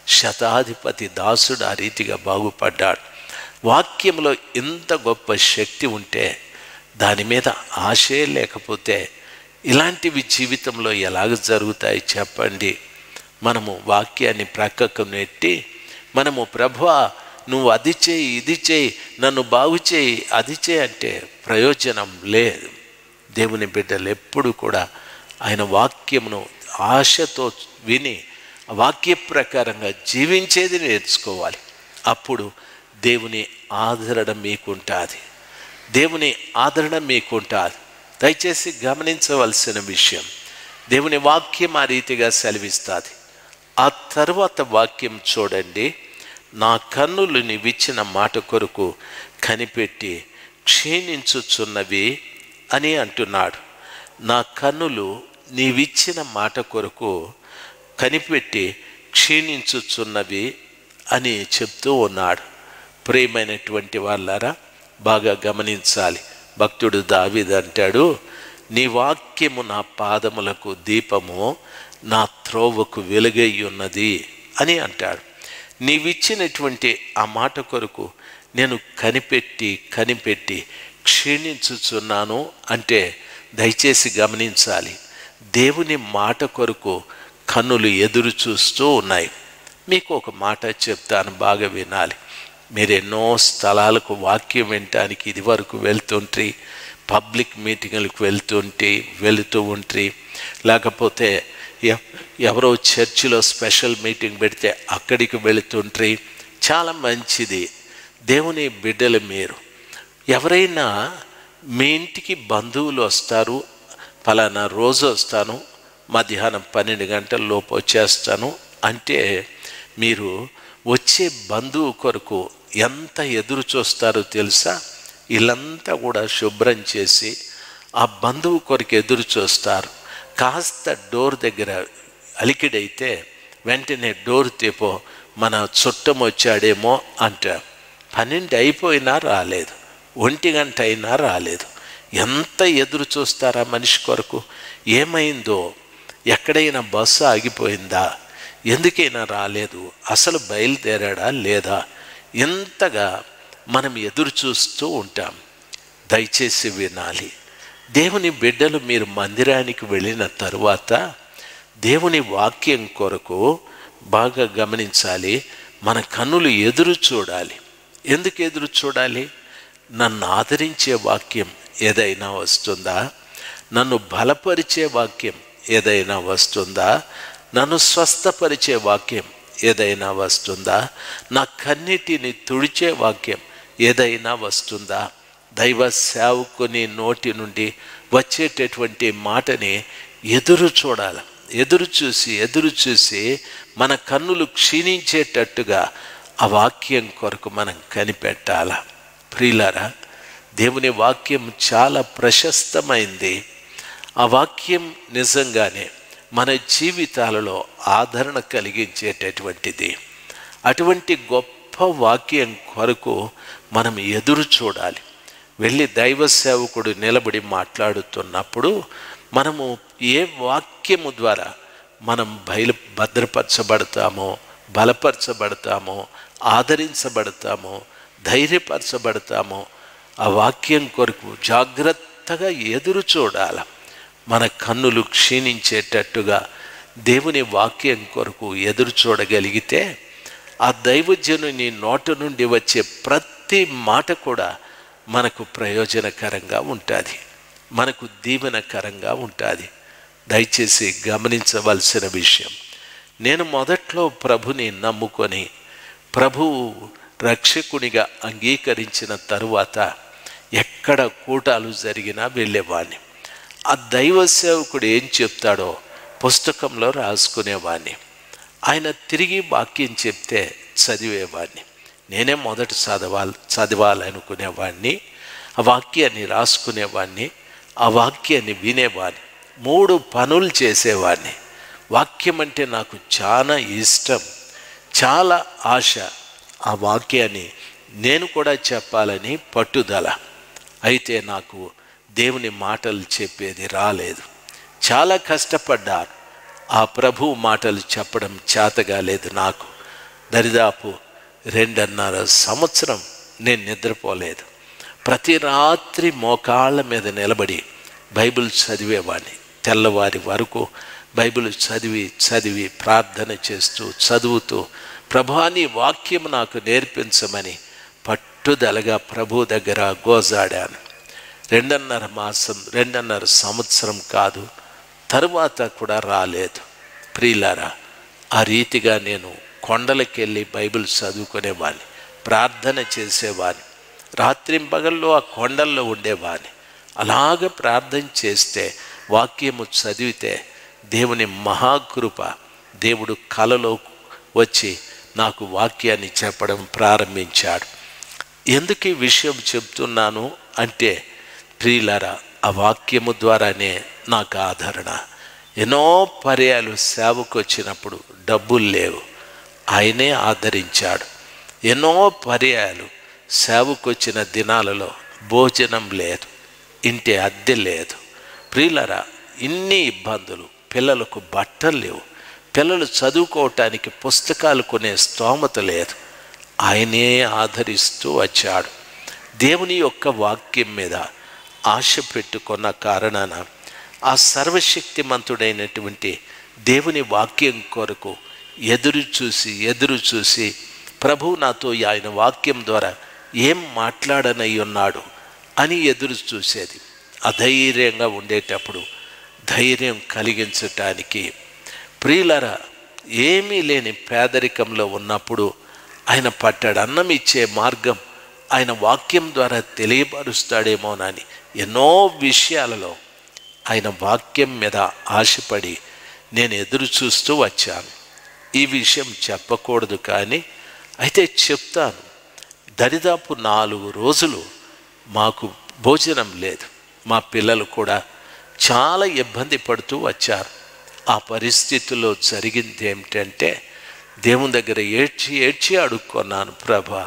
శతాధిపతి దాసుడు ఆ రీతిగా బాగుపడ్డాడు వాక్యంలో ఇంత గొప్ప శక్తి ఉంటే దాని మీద ఆశే లేకపోతే ఇలాంటివి జీవితంలో ఎలాగ జరుగుతాయి చెప్పండి మనము వాక్యాన్ని ప్రక్కకు నెట్టి మనము ప్రభువా నువ్వు అది చేయి ఇది చేయి నన్ను బాగు చేయి అది చేయి అంటే ప్రయోజనం లేదు దేవుని బిడ్డలు ఎప్పుడు కూడా ఆయన వాక్యమును ఆశతో విని ఆ వాక్య ప్రకారంగా జీవించేది నేర్చుకోవాలి అప్పుడు దేవుని ఆదరణ మీకుంటుంది దేవుని ఆదరణ మీకుంటుంది దయచేసి గమనించవలసిన విషయం దేవుని వాక్యం ఆ రీతిగా సెలవిస్తుంది ఆ తర్వాత వాక్యం చూడండి నా కన్నులు నీవిచ్చిన మాట కొరకు కనిపెట్టి క్షీణించుచున్నవి అని అంటున్నాడు నా కన్నులు నీవిచ్చిన మాట కొరకు కనిపెట్టి క్షీణించుచున్నవి అని చెప్తూ ఉన్నాడు ప్రియమైనటువంటి వాళ్ళారా బాగా గమనించాలి భక్తుడు దావిది అంటాడు నీ వాక్యము నా పాదములకు దీపము నా త్రోవకు వెలుగై ఉన్నది అని అంటాడు నీవిచ్చినటువంటి ఆ మాట కొరకు నేను కనిపెట్టి కనిపెట్టి క్షీణించుచున్నాను అంటే దయచేసి గమనించాలి దేవుని మాట కొరకు కన్నులు ఎదురు చూస్తూ ఉన్నాయి మీకు ఒక మాట చెప్తాను బాగా వినాలి మీరు ఎన్నో స్థలాలకు వాక్యం వినటానికి ఇది వరకు వెళ్తుంట్రి పబ్లిక్ మీటింగులకు వెళ్తుంటే వెళుతూ ఉంట్రి లేకపోతే ఎ- ఎవరో చర్చిలో స్పెషల్ మీటింగ్ పెడితే అక్కడికి వెళుతుంట్రి చాలా మంచిది దేవుని బిడ్డలు మీరు ఎవరైనా మీ ఇంటికి బంధువులు వస్తారు ఫలానా రోజు వస్తాను మధ్యాహ్నం పన్నెండు గంటల లోపు వచ్చేస్తాను అంటే మీరు వచ్చే బంధువు కొరకు ఎంత ఎదురు చూస్తారో తెలుసా ఇల్లంతా కూడా శుభ్రం చేసి ఆ బంధువు కొరకు ఎదురు చూస్తారు కాస్త డోర్ దగ్గర అలికిడైతే వెంటనే డోర్ తీపో మన చుట్టం వచ్చాడేమో అంటారు పన్నెండు అయిపోయినా రాలేదు ఒంటి గంట అయినా రాలేదు ఎంత ఎదురు చూస్తారా మనిషి కొరకు ఏమైందో ఎక్కడైనా బస్సు ఆగిపోయిందా ఎందుకైనా రాలేదు అసలు బయలుదేరాడా లేదా ఎంతగా మనం ఎదురు చూస్తూ ఉంటాం దయచేసి వినాలి దేవుని బిడ్డలు మీరు మందిరానికి వెళ్ళిన తరువాత దేవుని వాక్యం కొరకు బాగా గమనించాలి మన కన్నులు ఎదురు చూడాలి ఎందుకు ఎదురు చూడాలి నన్ను ఆదరించే వాక్యం ఏదైనా వస్తుందా నన్ను బలపరిచే వాక్యం ఏదైనా వస్తుందా నన్ను స్వస్థపరిచే వాక్యం ఏదైనా వస్తుందా నా కన్నిటిని తుడిచే వాక్యం ఏదైనా వస్తుందా దైవ సేవకుని నోటి నుండి వచ్చేటటువంటి మాటని ఎదురు చూడాలి ఎదురు చూసి ఎదురు చూసి మన కన్నులు క్షీణించేటట్టుగా ఆ వాక్యం కొరకు మనం కనిపెట్టాల ప్రియులారా దేవుని వాక్యం చాలా ప్రశస్తమైంది ఆ వాక్యం నిజంగానే మన జీవితాలలో ఆదరణ కలిగించేటటువంటిది అటువంటి గొప్ప వాక్యం కొరకు మనం ఎదురు చూడాలి వెళ్ళి దైవ సేవకుడు నిలబడి మాట్లాడుతున్నప్పుడు మనము ఏ వాక్యము ద్వారా మనం బయలు భద్రపరచబడతామో బలపరచబడతామో ఆదరించబడతామో ధైర్యపరచబడతామో ఆ వాక్యం కొరకు జాగ్రత్తగా ఎదురు చూడాల మన కన్నులు క్షీణించేటట్టుగా దేవుని వాక్యం కొరకు ఎదురు చూడగలిగితే ఆ దైవజనుని నోట నుండి వచ్చే ప్రతి మాట కూడా మనకు ప్రయోజనకరంగా ఉంటుంది మనకు దీవెనకరంగా ఉంటుంది దయచేసి గమనించవలసిన విషయం నేను మొదట్లో ప్రభుని నమ్ముకొని ప్రభువు రక్షకునిగా అంగీకరించిన తరువాత ఎక్కడ కూటాలు జరిగినా వెళ్ళేవాడిని ఆ దైవ సేవకుడు ఏం చెప్తాడో పుస్తకంలో రాసుకునేవాడిని ఆయన తిరిగి వాక్యం చెప్తే చదివేవాడిని నేనే మొదట చదవాలి చదవాలనుకునేవాడిని ఆ వాక్యాన్ని రాసుకునేవాడిని ఆ వాక్యాన్ని వినేవాడిని మూడు పనులు చేసేవాడిని వాక్యం అంటే నాకు చాలా ఇష్టం చాలా ఆశ ఆ వాక్యాన్ని నేను కూడా చెప్పాలని పట్టుదల అయితే నాకు దేవుని మాటలు చెప్పేది రాలేదు చాలా కష్టపడ్డాను ఆ ప్రభు మాటలు చెప్పడం చేతగాలేదు నాకు దరిదాపు రెండున్నర సంవత్సరం నేను నిద్రపోలేదు ప్రతి రాత్రి మోకాళ్ళ మీద నిలబడి బైబిల్ చదివేవాడిని తెల్లవారి వరకు బైబిల్ చదివి చదివి ప్రార్థన చేస్తూ చదువుతూ ప్రభాని వాక్యం నాకు నేర్పించమని పట్టుదలగా ప్రభు దగ్గర గోజాడాను రెండున్నర మాసం రెండున్నర సంవత్సరం కాదు తరువాత కూడా రాలేదు ప్రియులారా ఆ రీతిగా నేను కొండలకెళ్ళి బైబిల్ చదువుకునేవాడిని ప్రార్థన చేసేవాడిని రాత్రింపగల్లో ఆ కొండల్లో ఉండేవాడిని అలాగ ప్రార్థన చేస్తే వాక్యము చదివితే దేవుని మహాకృప దేవుడు కలలో వచ్చి నాకు వాక్యాన్ని చెప్పడం ప్రారంభించాడు ఎందుకు ఈ విషయం చెప్తున్నాను అంటే ప్రియులరా ఆ వాక్యము ద్వారానే నాకు ఆదరణ ఎన్నో పర్యాలు సేవకు వచ్చినప్పుడు డబ్బులు లేవు ఆయనే ఆదరించాడు ఎన్నో పర్యాలు సేవకు వచ్చిన దినాలలో భోజనం లేదు ఇంటి అద్దె లేదు ప్రియులరా ఇన్ని ఇబ్బందులు పిల్లలకు బట్టలు లేవు పిల్లలు చదువుకోవటానికి పుస్తకాలు కొనే స్తోమత లేదు ఆయనే ఆదరిస్తూ వచ్చాడు దేవుని యొక్క వాక్యం మీద ఆశ పెట్టుకున్న కారణాన ఆ సర్వశక్తిమంతుడైనటువంటి దేవుని వాక్యం కొరకు ఎదురు చూసి ఎదురు చూసి ప్రభు నాతో ఆయన వాక్యం ద్వారా ఏం మాట్లాడనై ఉన్నాడు అని ఎదురు చూసేది అధైర్యంగా ఉండేటప్పుడు ధైర్యం కలిగించటానికి ప్రియులరా ఏమీ లేని పేదరికంలో ఉన్నప్పుడు ఆయన పట్టాడు అన్నం ఇచ్చే మార్గం ఆయన వాక్యం ద్వారా తెలియపరుస్తాడేమోనని ఎన్నో విషయాలలో ఆయన వాక్యం మీద ఆశపడి నేను ఎదురు చూస్తూ వచ్చాను ఈ విషయం చెప్పకూడదు కానీ అయితే చెప్తాను దరిదాపు నాలుగు రోజులు మాకు భోజనం లేదు మా పిల్లలు కూడా చాలా ఇబ్బంది పడుతూ వచ్చారు ఆ పరిస్థితుల్లో జరిగింది ఏమిటంటే దేవుని దగ్గర ఏడ్చి ఏడ్చి అడుక్కున్నాను ప్రభా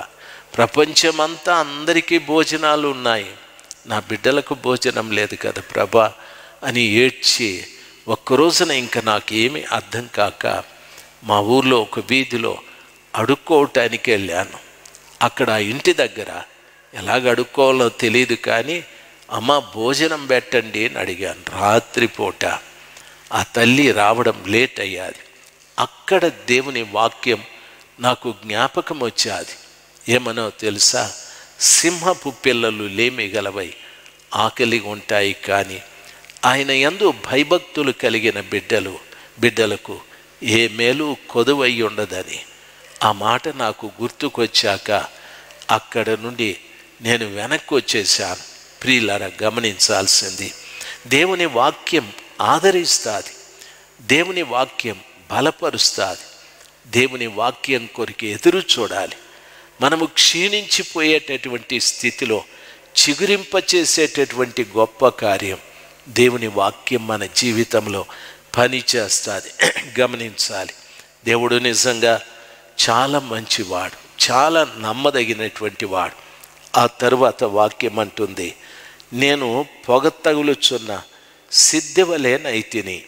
ప్రపంచమంతా అందరికీ భోజనాలు ఉన్నాయి నా బిడ్డలకు భోజనం లేదు కదా ప్రభా అని ఏడ్చి ఒక్కరోజున ఇంకా నాకేమీ అర్థం కాక మా ఊర్లో ఒక వీధిలో అడుక్కోవటానికి వెళ్ళాను అక్కడ ఆ ఇంటి దగ్గర ఎలాగ అడుక్కోవాలో తెలియదు కానీ అమ్మ భోజనం పెట్టండి అని అడిగాను రాత్రిపూట ఆ తల్లి రావడం లేట్ అయ్యాది అక్కడ దేవుని వాక్యం నాకు జ్ఞాపకం వచ్చేది ఏమనో తెలుసా సింహపు పిల్లలు లేమి గలవై ఆకలి ఉంటాయి కానీ ఆయన యందు భయభక్తులు కలిగిన బిడ్డలు బిడ్డలకు ఏ మేలు కొదువై ఉండదని ఆ మాట నాకు గుర్తుకొచ్చాక అక్కడ నుండి నేను వెనక్కి వచ్చేసాను ప్రియులారా గమనించాల్సింది దేవుని వాక్యం ఆదరిస్తుంది దేవుని వాక్యం బలపరుస్తుంది దేవుని వాక్యం కొరికి ఎదురు చూడాలి మనము క్షీణించిపోయేటటువంటి స్థితిలో చిగురింపచేసేటటువంటి గొప్ప కార్యం దేవుని వాక్యం మన జీవితంలో పని చేస్తుంది గమనించాలి దేవుడు నిజంగా చాలా మంచివాడు చాలా నమ్మదగినటువంటి వాడు ఆ తరువాత వాక్యం అంటుంది నేను పొగ తగులుచున్న సిద్ధివలేనైతిని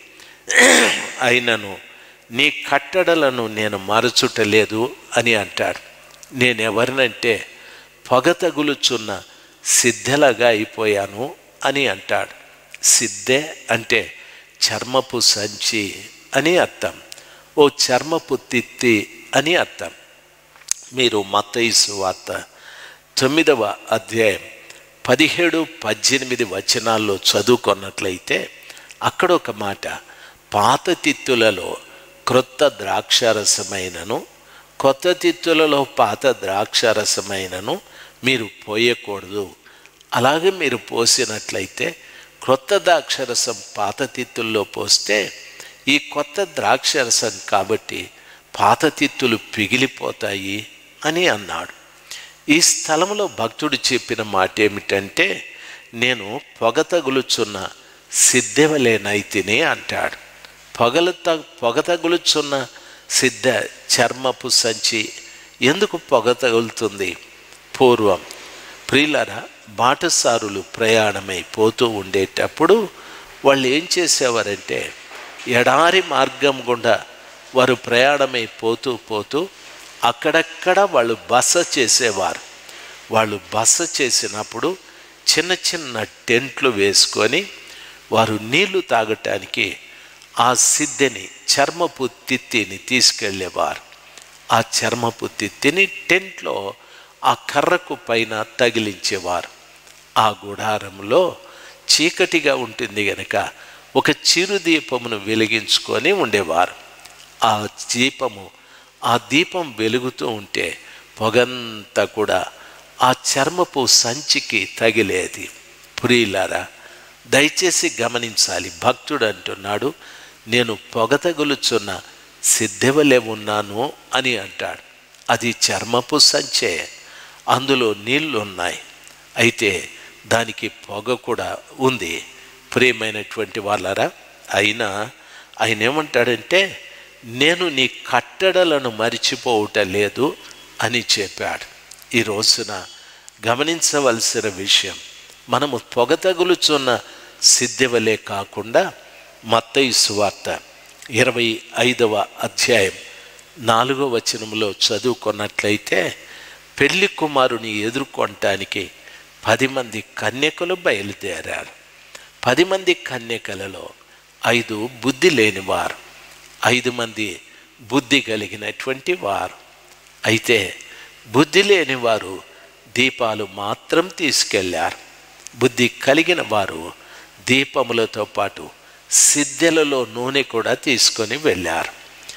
అయినను నీ కట్టడలను నేను మరచుటలేదు అని అంటాడు నేను ఎవరినంటే పొగ తగులుచున్న సిద్ధెలగా అయిపోయాను అని అంటాడు సిద్ధె అంటే చర్మపు సంచి అని అర్థం ఓ చర్మపు తిత్తి అని అర్థం మీరు మత్తయిసు వార్త తొమ్మిదవ అధ్యాయం పదిహేడు పద్దెనిమిది వచనాల్లో చదువుకున్నట్లయితే అక్కడ ఒక మాట పాత తిత్తులలో క్రొత్త ద్రాక్షారసమైనను కొత్త తిత్తులలో పాత ద్రాక్షారసమైనను మీరు పోయకూడదు అలాగే మీరు పోసినట్లయితే క్రొత్త ద్రాక్షరసం పాత తిత్తుల్లో పోస్తే ఈ కొత్త ద్రాక్షరసం కాబట్టి పాత తిత్తులు పిగిలిపోతాయి అని అన్నాడు ఈ స్థలంలో భక్తుడు చెప్పిన మాట ఏమిటంటే నేను పొగ తగులుచున్న సిద్ధవలేనైతిని అంటాడు పొగలు త పొగ తగులుచున్న సిద్ధ చర్మపు సంచి ఎందుకు పొగ తగులుతుంది పూర్వం ప్రియులరా బాటసారులు ప్రయాణమై పోతూ ఉండేటప్పుడు వాళ్ళు ఏం చేసేవారంటే ఎడారి మార్గం గుండా వారు ప్రయాణమై పోతూ పోతూ అక్కడక్కడ వాళ్ళు బస చేసేవారు వాళ్ళు బస చేసినప్పుడు చిన్న చిన్న టెంట్లు వేసుకొని వారు నీళ్లు తాగటానికి ఆ సిద్ధెని చర్మపు తిత్తిని తీసుకెళ్ళేవారు ఆ చర్మపు తిత్తిని టెంట్లో ఆ కర్రకు పైన తగిలించేవారు ఆ గుడారంలో చీకటిగా ఉంటుంది గనక ఒక చిరు దీపమును వెలిగించుకొని ఉండేవారు ఆ దీపము ఆ దీపం వెలుగుతూ ఉంటే పొగంతా కూడా ఆ చర్మపు సంచికి తగిలేది ప్రియులారా దయచేసి గమనించాలి భక్తుడు అంటున్నాడు నేను పొగ తగులుచున్న సిద్ధవలే ఉన్నాను అని అంటాడు అది చర్మపు సంచే అందులో నీళ్లు ఉన్నాయి అయితే దానికి పొగ కూడా ఉంది ప్రియమైనటువంటి వాళ్ళరా అయినా ఆయన ఏమంటాడంటే నేను నీ కట్టడలను మరిచిపోవుట లేదు అని చెప్పాడు ఈ రోజున గమనించవలసిన విషయం మనము పొగ తగులుచున్న సిద్ధవలే కాకుండా మత్తయి సువార్త ఇరవై ఐదవ అధ్యాయం నాలుగో వచనంలో చదువుకున్నట్లయితే పెళ్లి కుమారుని ఎదుర్కొనటానికి పది మంది కన్యకలు బయలుదేరారు పది మంది కన్యకలలో ఐదు బుద్ధి లేనివారు ఐదు మంది బుద్ధి కలిగినటువంటి వారు అయితే బుద్ధి లేని వారు దీపాలు మాత్రం తీసుకెళ్లారు బుద్ధి కలిగిన వారు దీపములతో పాటు సిద్ధెలలో నూనె కూడా తీసుకొని వెళ్ళారు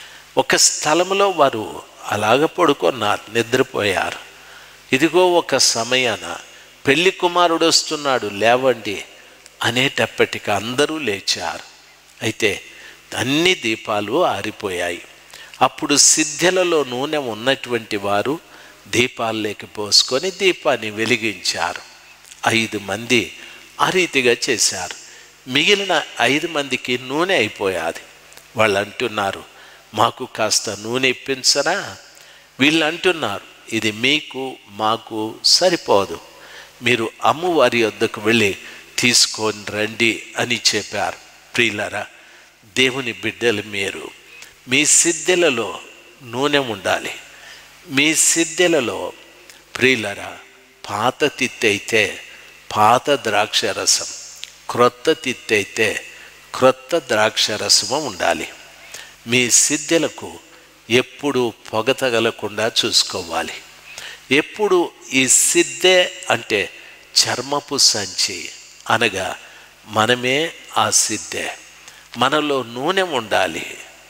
ఒక స్థలంలో వారు అలాగ పడుకున్నారు నిద్రపోయారు ఇదిగో ఒక సమయాన పెళ్లి కుమారుడు వస్తున్నాడు లేవండి అనేటప్పటికి అందరూ లేచారు అయితే అన్ని దీపాలు ఆరిపోయాయి అప్పుడు సిద్ధెలలో నూనె ఉన్నటువంటి వారు దీపాల్లోకి పోసుకొని దీపాన్ని వెలిగించారు ఐదు మంది ఆ రీతిగా చేశారు మిగిలిన ఐదు మందికి నూనె అయిపోయాది వాళ్ళు అంటున్నారు మాకు కాస్త నూనె ఇప్పించరా వీళ్ళు అంటున్నారు ఇది మీకు మాకు సరిపోదు మీరు అమ్మవారి వద్దకు వెళ్ళి తీసుకొని రండి అని చెప్పారు ప్రియులరా దేవుని బిడ్డలు మీరు మీ సిద్ధెలలో నూనె ఉండాలి మీ సిద్ధెలలో ప్రియులరా పాత తిత్తైతే పాత ద్రాక్ష రసం క్రొత్త తిత్తైతే క్రొత్త ద్రాక్ష రసము ఉండాలి మీ సిద్ధెలకు ఎప్పుడు పొగ తగలకుండా చూసుకోవాలి ఎప్పుడు ఈ సిద్ధె అంటే చర్మపు సంచి అనగా మనమే ఆ సిద్ధె మనలో నూనె ఉండాలి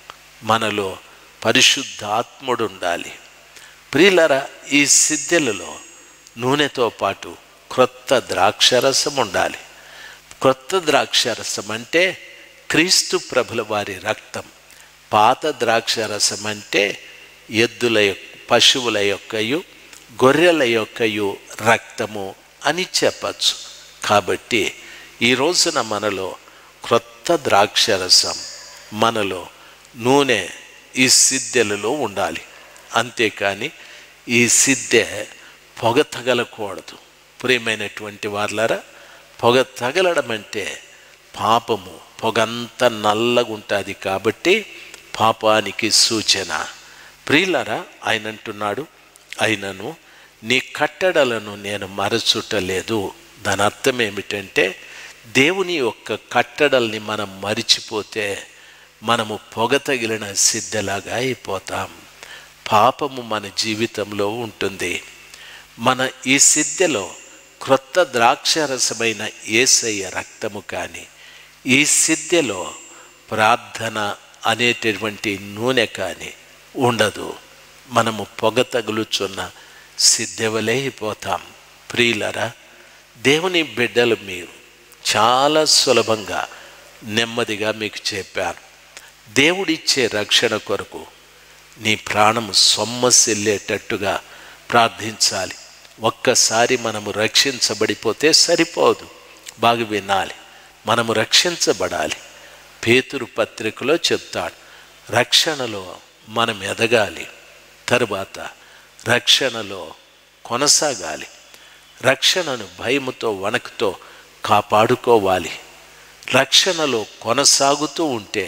మనలో పరిశుద్ధాత్ముడు ఉండాలి ప్రియులరా ఈ సిద్ధెలలో నూనెతో పాటు క్రొత్త ద్రాక్షరసం ఉండాలి క్రొత్త ద్రాక్షరసం అంటే క్రీస్తు ప్రభుల వారి రక్తం పాత ద్రాక్షరసం అంటే ఎద్దుల యొక్క పశువుల యొక్కయు గొర్రెల యొక్కయు రక్తము అని చెప్పచ్చు కాబట్టి ఈ రోజున మనలో క్రొత్త ద్రాక్షరసం మనలో నూనె ఈ సిద్ధెలలో ఉండాలి అంతేకాని ఈ సిద్ధె పొగ తగలకూడదు ప్రియమైనటువంటి వాళ్ళారా పొగ తగలడం అంటే పాపము పొగంతా నల్లగా ఉంటుంది కాబట్టి పాపానికి సూచన ప్రియులరా ఆయన అంటున్నాడు అయినను నీ కట్టడలను నేను మరచుటలేదు దాని అర్థం ఏమిటంటే దేవుని యొక్క కట్టడల్ని మనం మరిచిపోతే మనము పొగ తగిలిన సిద్ధలాగా అయిపోతాం పాపము మన జీవితంలో ఉంటుంది మన ఈ సిద్ధలో క్రొత్త ద్రాక్షరసమైన ఏసయ్య రక్తము కానీ ఈ సిద్ధలో ప్రార్థన అనేటటువంటి నూనె కానీ ఉండదు మనము పొగ తగులుచున్న సిద్ధవలే అయిపోతాం ప్రియులరా దేవుని బిడ్డలు మీరు చాలా సులభంగా నెమ్మదిగా మీకు చెప్పాను దేవుడిచ్చే రక్షణ కొరకు నీ ప్రాణము సొమ్మసిల్లేటట్టుగా ప్రార్థించాలి ఒక్కసారి మనము రక్షించబడిపోతే సరిపోదు బాగా వినాలి మనము రక్షించబడాలి పేతురు పత్రికలో చెప్తాడు రక్షణలో మనం ఎదగాలి తరువాత రక్షణలో కొనసాగాలి రక్షణను భయముతో వణకుతో కాపాడుకోవాలి రక్షణలో కొనసాగుతూ ఉంటే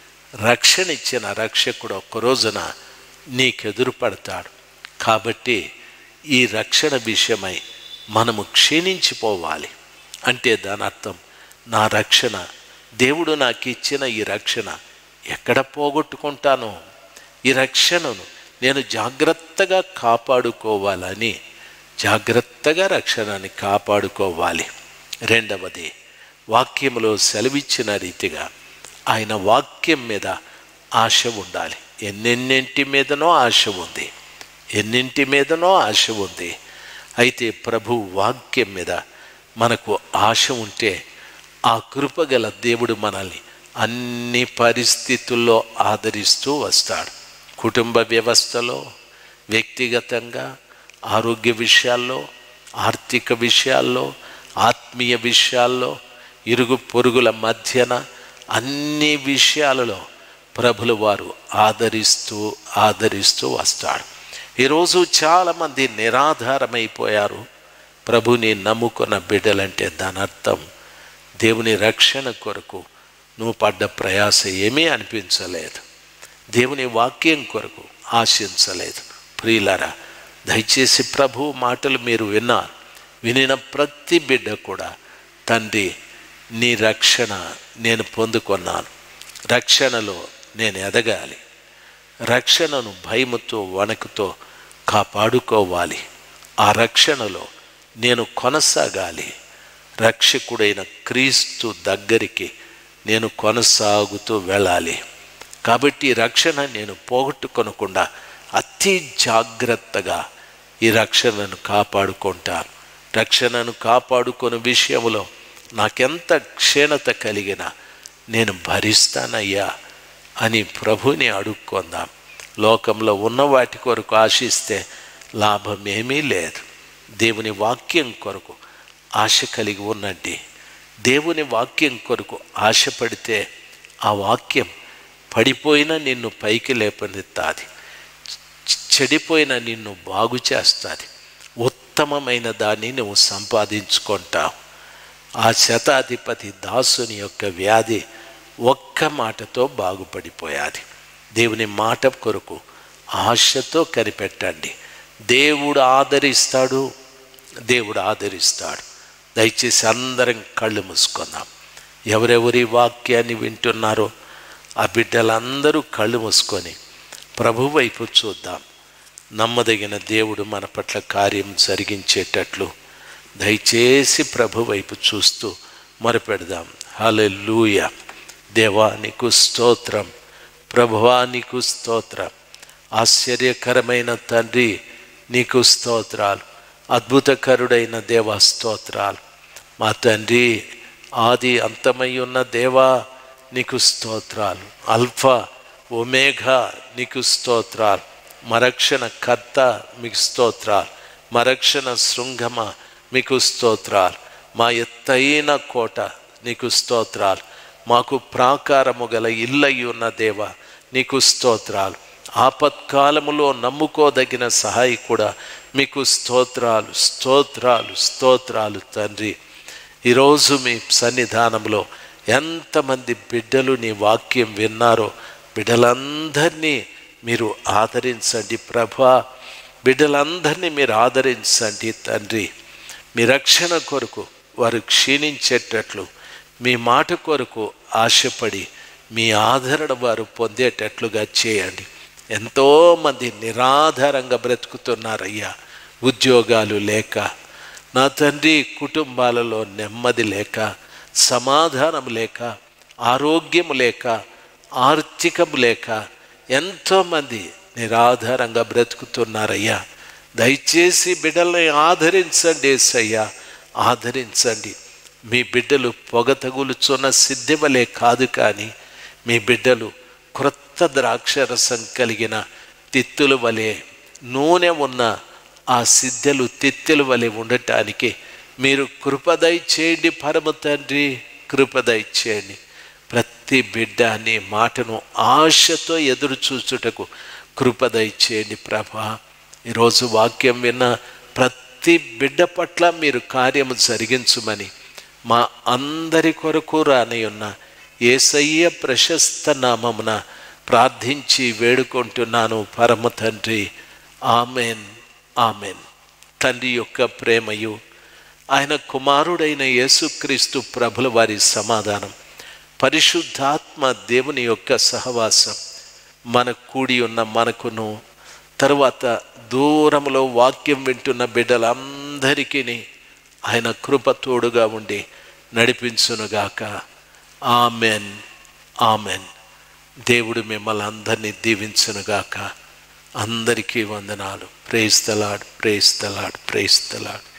రక్షణ ఇచ్చిన రక్షకుడు ఒక్క రోజున నీకెదురు పడతాడు కాబట్టి ఈ రక్షణ విషయమై మనము క్షీణించిపోవాలి అంటే దాని అర్థం నా రక్షణ దేవుడు నాకు ఇచ్చిన ఈ రక్షణ ఎక్కడ పోగొట్టుకుంటానో ఈ రక్షణను నేను జాగ్రత్తగా కాపాడుకోవాలని జాగ్రత్తగా రక్షణని కాపాడుకోవాలి రెండవది వాక్యములో సెలవిచ్చిన రీతిగా ఆయన వాక్యం మీద ఆశ ఉండాలి ఎన్నెన్నింటి మీదనో ఆశ ఉంది ఎన్నింటి మీదనో ఆశ ఉంది అయితే ప్రభు వాక్యం మీద మనకు ఆశ ఉంటే ఆ కృపగల దేవుడు మనల్ని అన్ని పరిస్థితుల్లో ఆదరిస్తూ వస్తాడు కుటుంబ వ్యవస్థలో వ్యక్తిగతంగా ఆరోగ్య విషయాల్లో ఆర్థిక విషయాల్లో ఆత్మీయ విషయాల్లో ఇరుగు పొరుగుల మధ్యన అన్ని విషయాలలో ప్రభులు వారు ఆదరిస్తూ ఆదరిస్తూ వస్తాడు ఈరోజు చాలామంది నిరాధారమైపోయారు ప్రభుని నమ్ముకున్న బిడ్డలంటే దాని అర్థం దేవుని రక్షణ కొరకు నువ్వు పడ్డ ప్రయాస ఏమీ అనిపించలేదు దేవుని వాక్యం కొరకు ఆశించలేదు ప్రియులరా దయచేసి ప్రభు మాటలు మీరు విన్నారు వినిన ప్రతి బిడ్డ కూడా తండ్రి నీ రక్షణ నేను పొందుకున్నాను రక్షణలో నేను ఎదగాలి రక్షణను భయముతో వణకుతో కాపాడుకోవాలి ఆ రక్షణలో నేను కొనసాగాలి రక్షకుడైన క్రీస్తు దగ్గరికి నేను కొనసాగుతూ వెళ్ళాలి కాబట్టి ఈ రక్షణ నేను పోగొట్టుకొనకుండా అతి జాగ్రత్తగా ఈ రక్షణను కాపాడుకుంటాను రక్షణను కాపాడుకునే విషయంలో నాకెంత క్షీణత కలిగినా నేను భరిస్తానయ్యా అని ప్రభుని అడుక్కుందాం లోకంలో ఉన్న వాటి కొరకు ఆశిస్తే లాభం ఏమీ లేదు దేవుని వాక్యం కొరకు ఆశ కలిగి ఉన్నట్టు దేవుని వాక్యం కొరకు ఆశపడితే ఆ వాక్యం పడిపోయిన నిన్ను పైకి లేపనెత్తాది చెడిపోయిన నిన్ను బాగు చేస్తుంది ఉత్తమమైన దాన్ని నువ్వు సంపాదించుకుంటావు ఆ శతాధిపతి దాసుని యొక్క వ్యాధి ఒక్క మాటతో బాగుపడిపోయాది దేవుని మాట కొరకు ఆశతో కనిపెట్టండి దేవుడు ఆదరిస్తాడు దేవుడు ఆదరిస్తాడు దయచేసి అందరం కళ్ళు మూసుకుందాం ఎవరెవరి వాక్యాన్ని వింటున్నారో ఆ బిడ్డలందరూ కళ్ళు మూసుకొని ప్రభు వైపు చూద్దాం నమ్మదగిన దేవుడు మన పట్ల కార్యం జరిగించేటట్లు దయచేసి ప్రభు వైపు చూస్తూ మొరపెడదాం హలెలూయ దేవా నీకు స్తోత్రం ప్రభువా నీకు స్తోత్రం ఆశ్చర్యకరమైన తండ్రి నీకు స్తోత్రాలు అద్భుతకరుడైన దేవా స్తోత్రాలు మా తండ్రి ఆది అంతమై ఉన్న దేవా నీకు స్తోత్రాలు అల్ఫా ఒమేఘా నీకు స్తోత్రాలు మరక్షణ కర్త మీకు స్తోత్రాలు మరక్షణ శృంగమ మీకు స్తోత్రాలు మా ఎత్తైన కోట నీకు స్తోత్రాలు మాకు ప్రాకారము గల ఇల్లయి ఉన్న దేవ నీకు స్తోత్రాలు ఆపత్కాలములో నమ్ముకోదగిన సహాయి కూడా మీకు స్తోత్రాలు స్తోత్రాలు స్తోత్రాలు తండ్రి ఈరోజు మీ సన్నిధానంలో ఎంతమంది బిడ్డలు నీ వాక్యం విన్నారో బిడ్డలందరినీ మీరు ఆదరించండి ప్రభా బిడ్డలందరినీ మీరు ఆదరించండి తండ్రి మీ రక్షణ కొరకు వారు క్షీణించేటట్లు మీ మాట కొరకు ఆశపడి మీ ఆదరణ వారు పొందేటట్లుగా చేయండి ఎంతోమంది నిరాధారంగా బ్రతుకుతున్నారయ్యా ఉద్యోగాలు లేక నా తండ్రి కుటుంబాలలో నెమ్మది లేక సమాధానం లేక ఆరోగ్యం లేక ఆర్థికం లేక ఎంతోమంది నిరాధారంగా బ్రతుకుతున్నారయ్యా దయచేసి బిడ్డల్ని ఆదరించండి ఏసయ్యా ఆదరించండి మీ బిడ్డలు పొగ తగులుచున్న సిద్ధమలే కాదు కానీ మీ బిడ్డలు క్రొత్త ద్రాక్షరసం కలిగిన తిత్తుల వలె నూనె ఉన్న ఆ సిద్ధలు తిత్తెల వలె ఉండటానికి మీరు కృపదయ చేయండి పరమ తండ్రి కృపదయ చేయండి ప్రతి బిడ్డ నీ మాటను ఆశతో ఎదురు చూచుటకు కృపదయ చేయండి ప్రభా ఈరోజు వాక్యం విన్న ప్రతి బిడ్డ పట్ల మీరు కార్యము జరిగించుమని మా అందరి కొరకు రానియున్న ఏసయ్య ప్రశస్త నామమున ప్రార్థించి వేడుకుంటున్నాను పరమ తండ్రి ఆమెన్ ఆమెన్ తండ్రి యొక్క ప్రేమయు ఆయన కుమారుడైన యేసుక్రీస్తు ప్రభుల వారి సమాధానం పరిశుద్ధాత్మ దేవుని యొక్క సహవాసం మన కూడి ఉన్న మనకును తరువాత దూరంలో వాక్యం వింటున్న బిడ్డలందరికీ ఆయన కృప తోడుగా ఉండి నడిపించునుగాక ఆమెన్ ఆమెన్ దేవుడు మిమ్మల్ని అందరినీ దీవించునుగాక అందరికీ వందనాలు ప్రేస్తలాడ్ ప్రేస్తలాడ్ ప్రేస్తలాడ్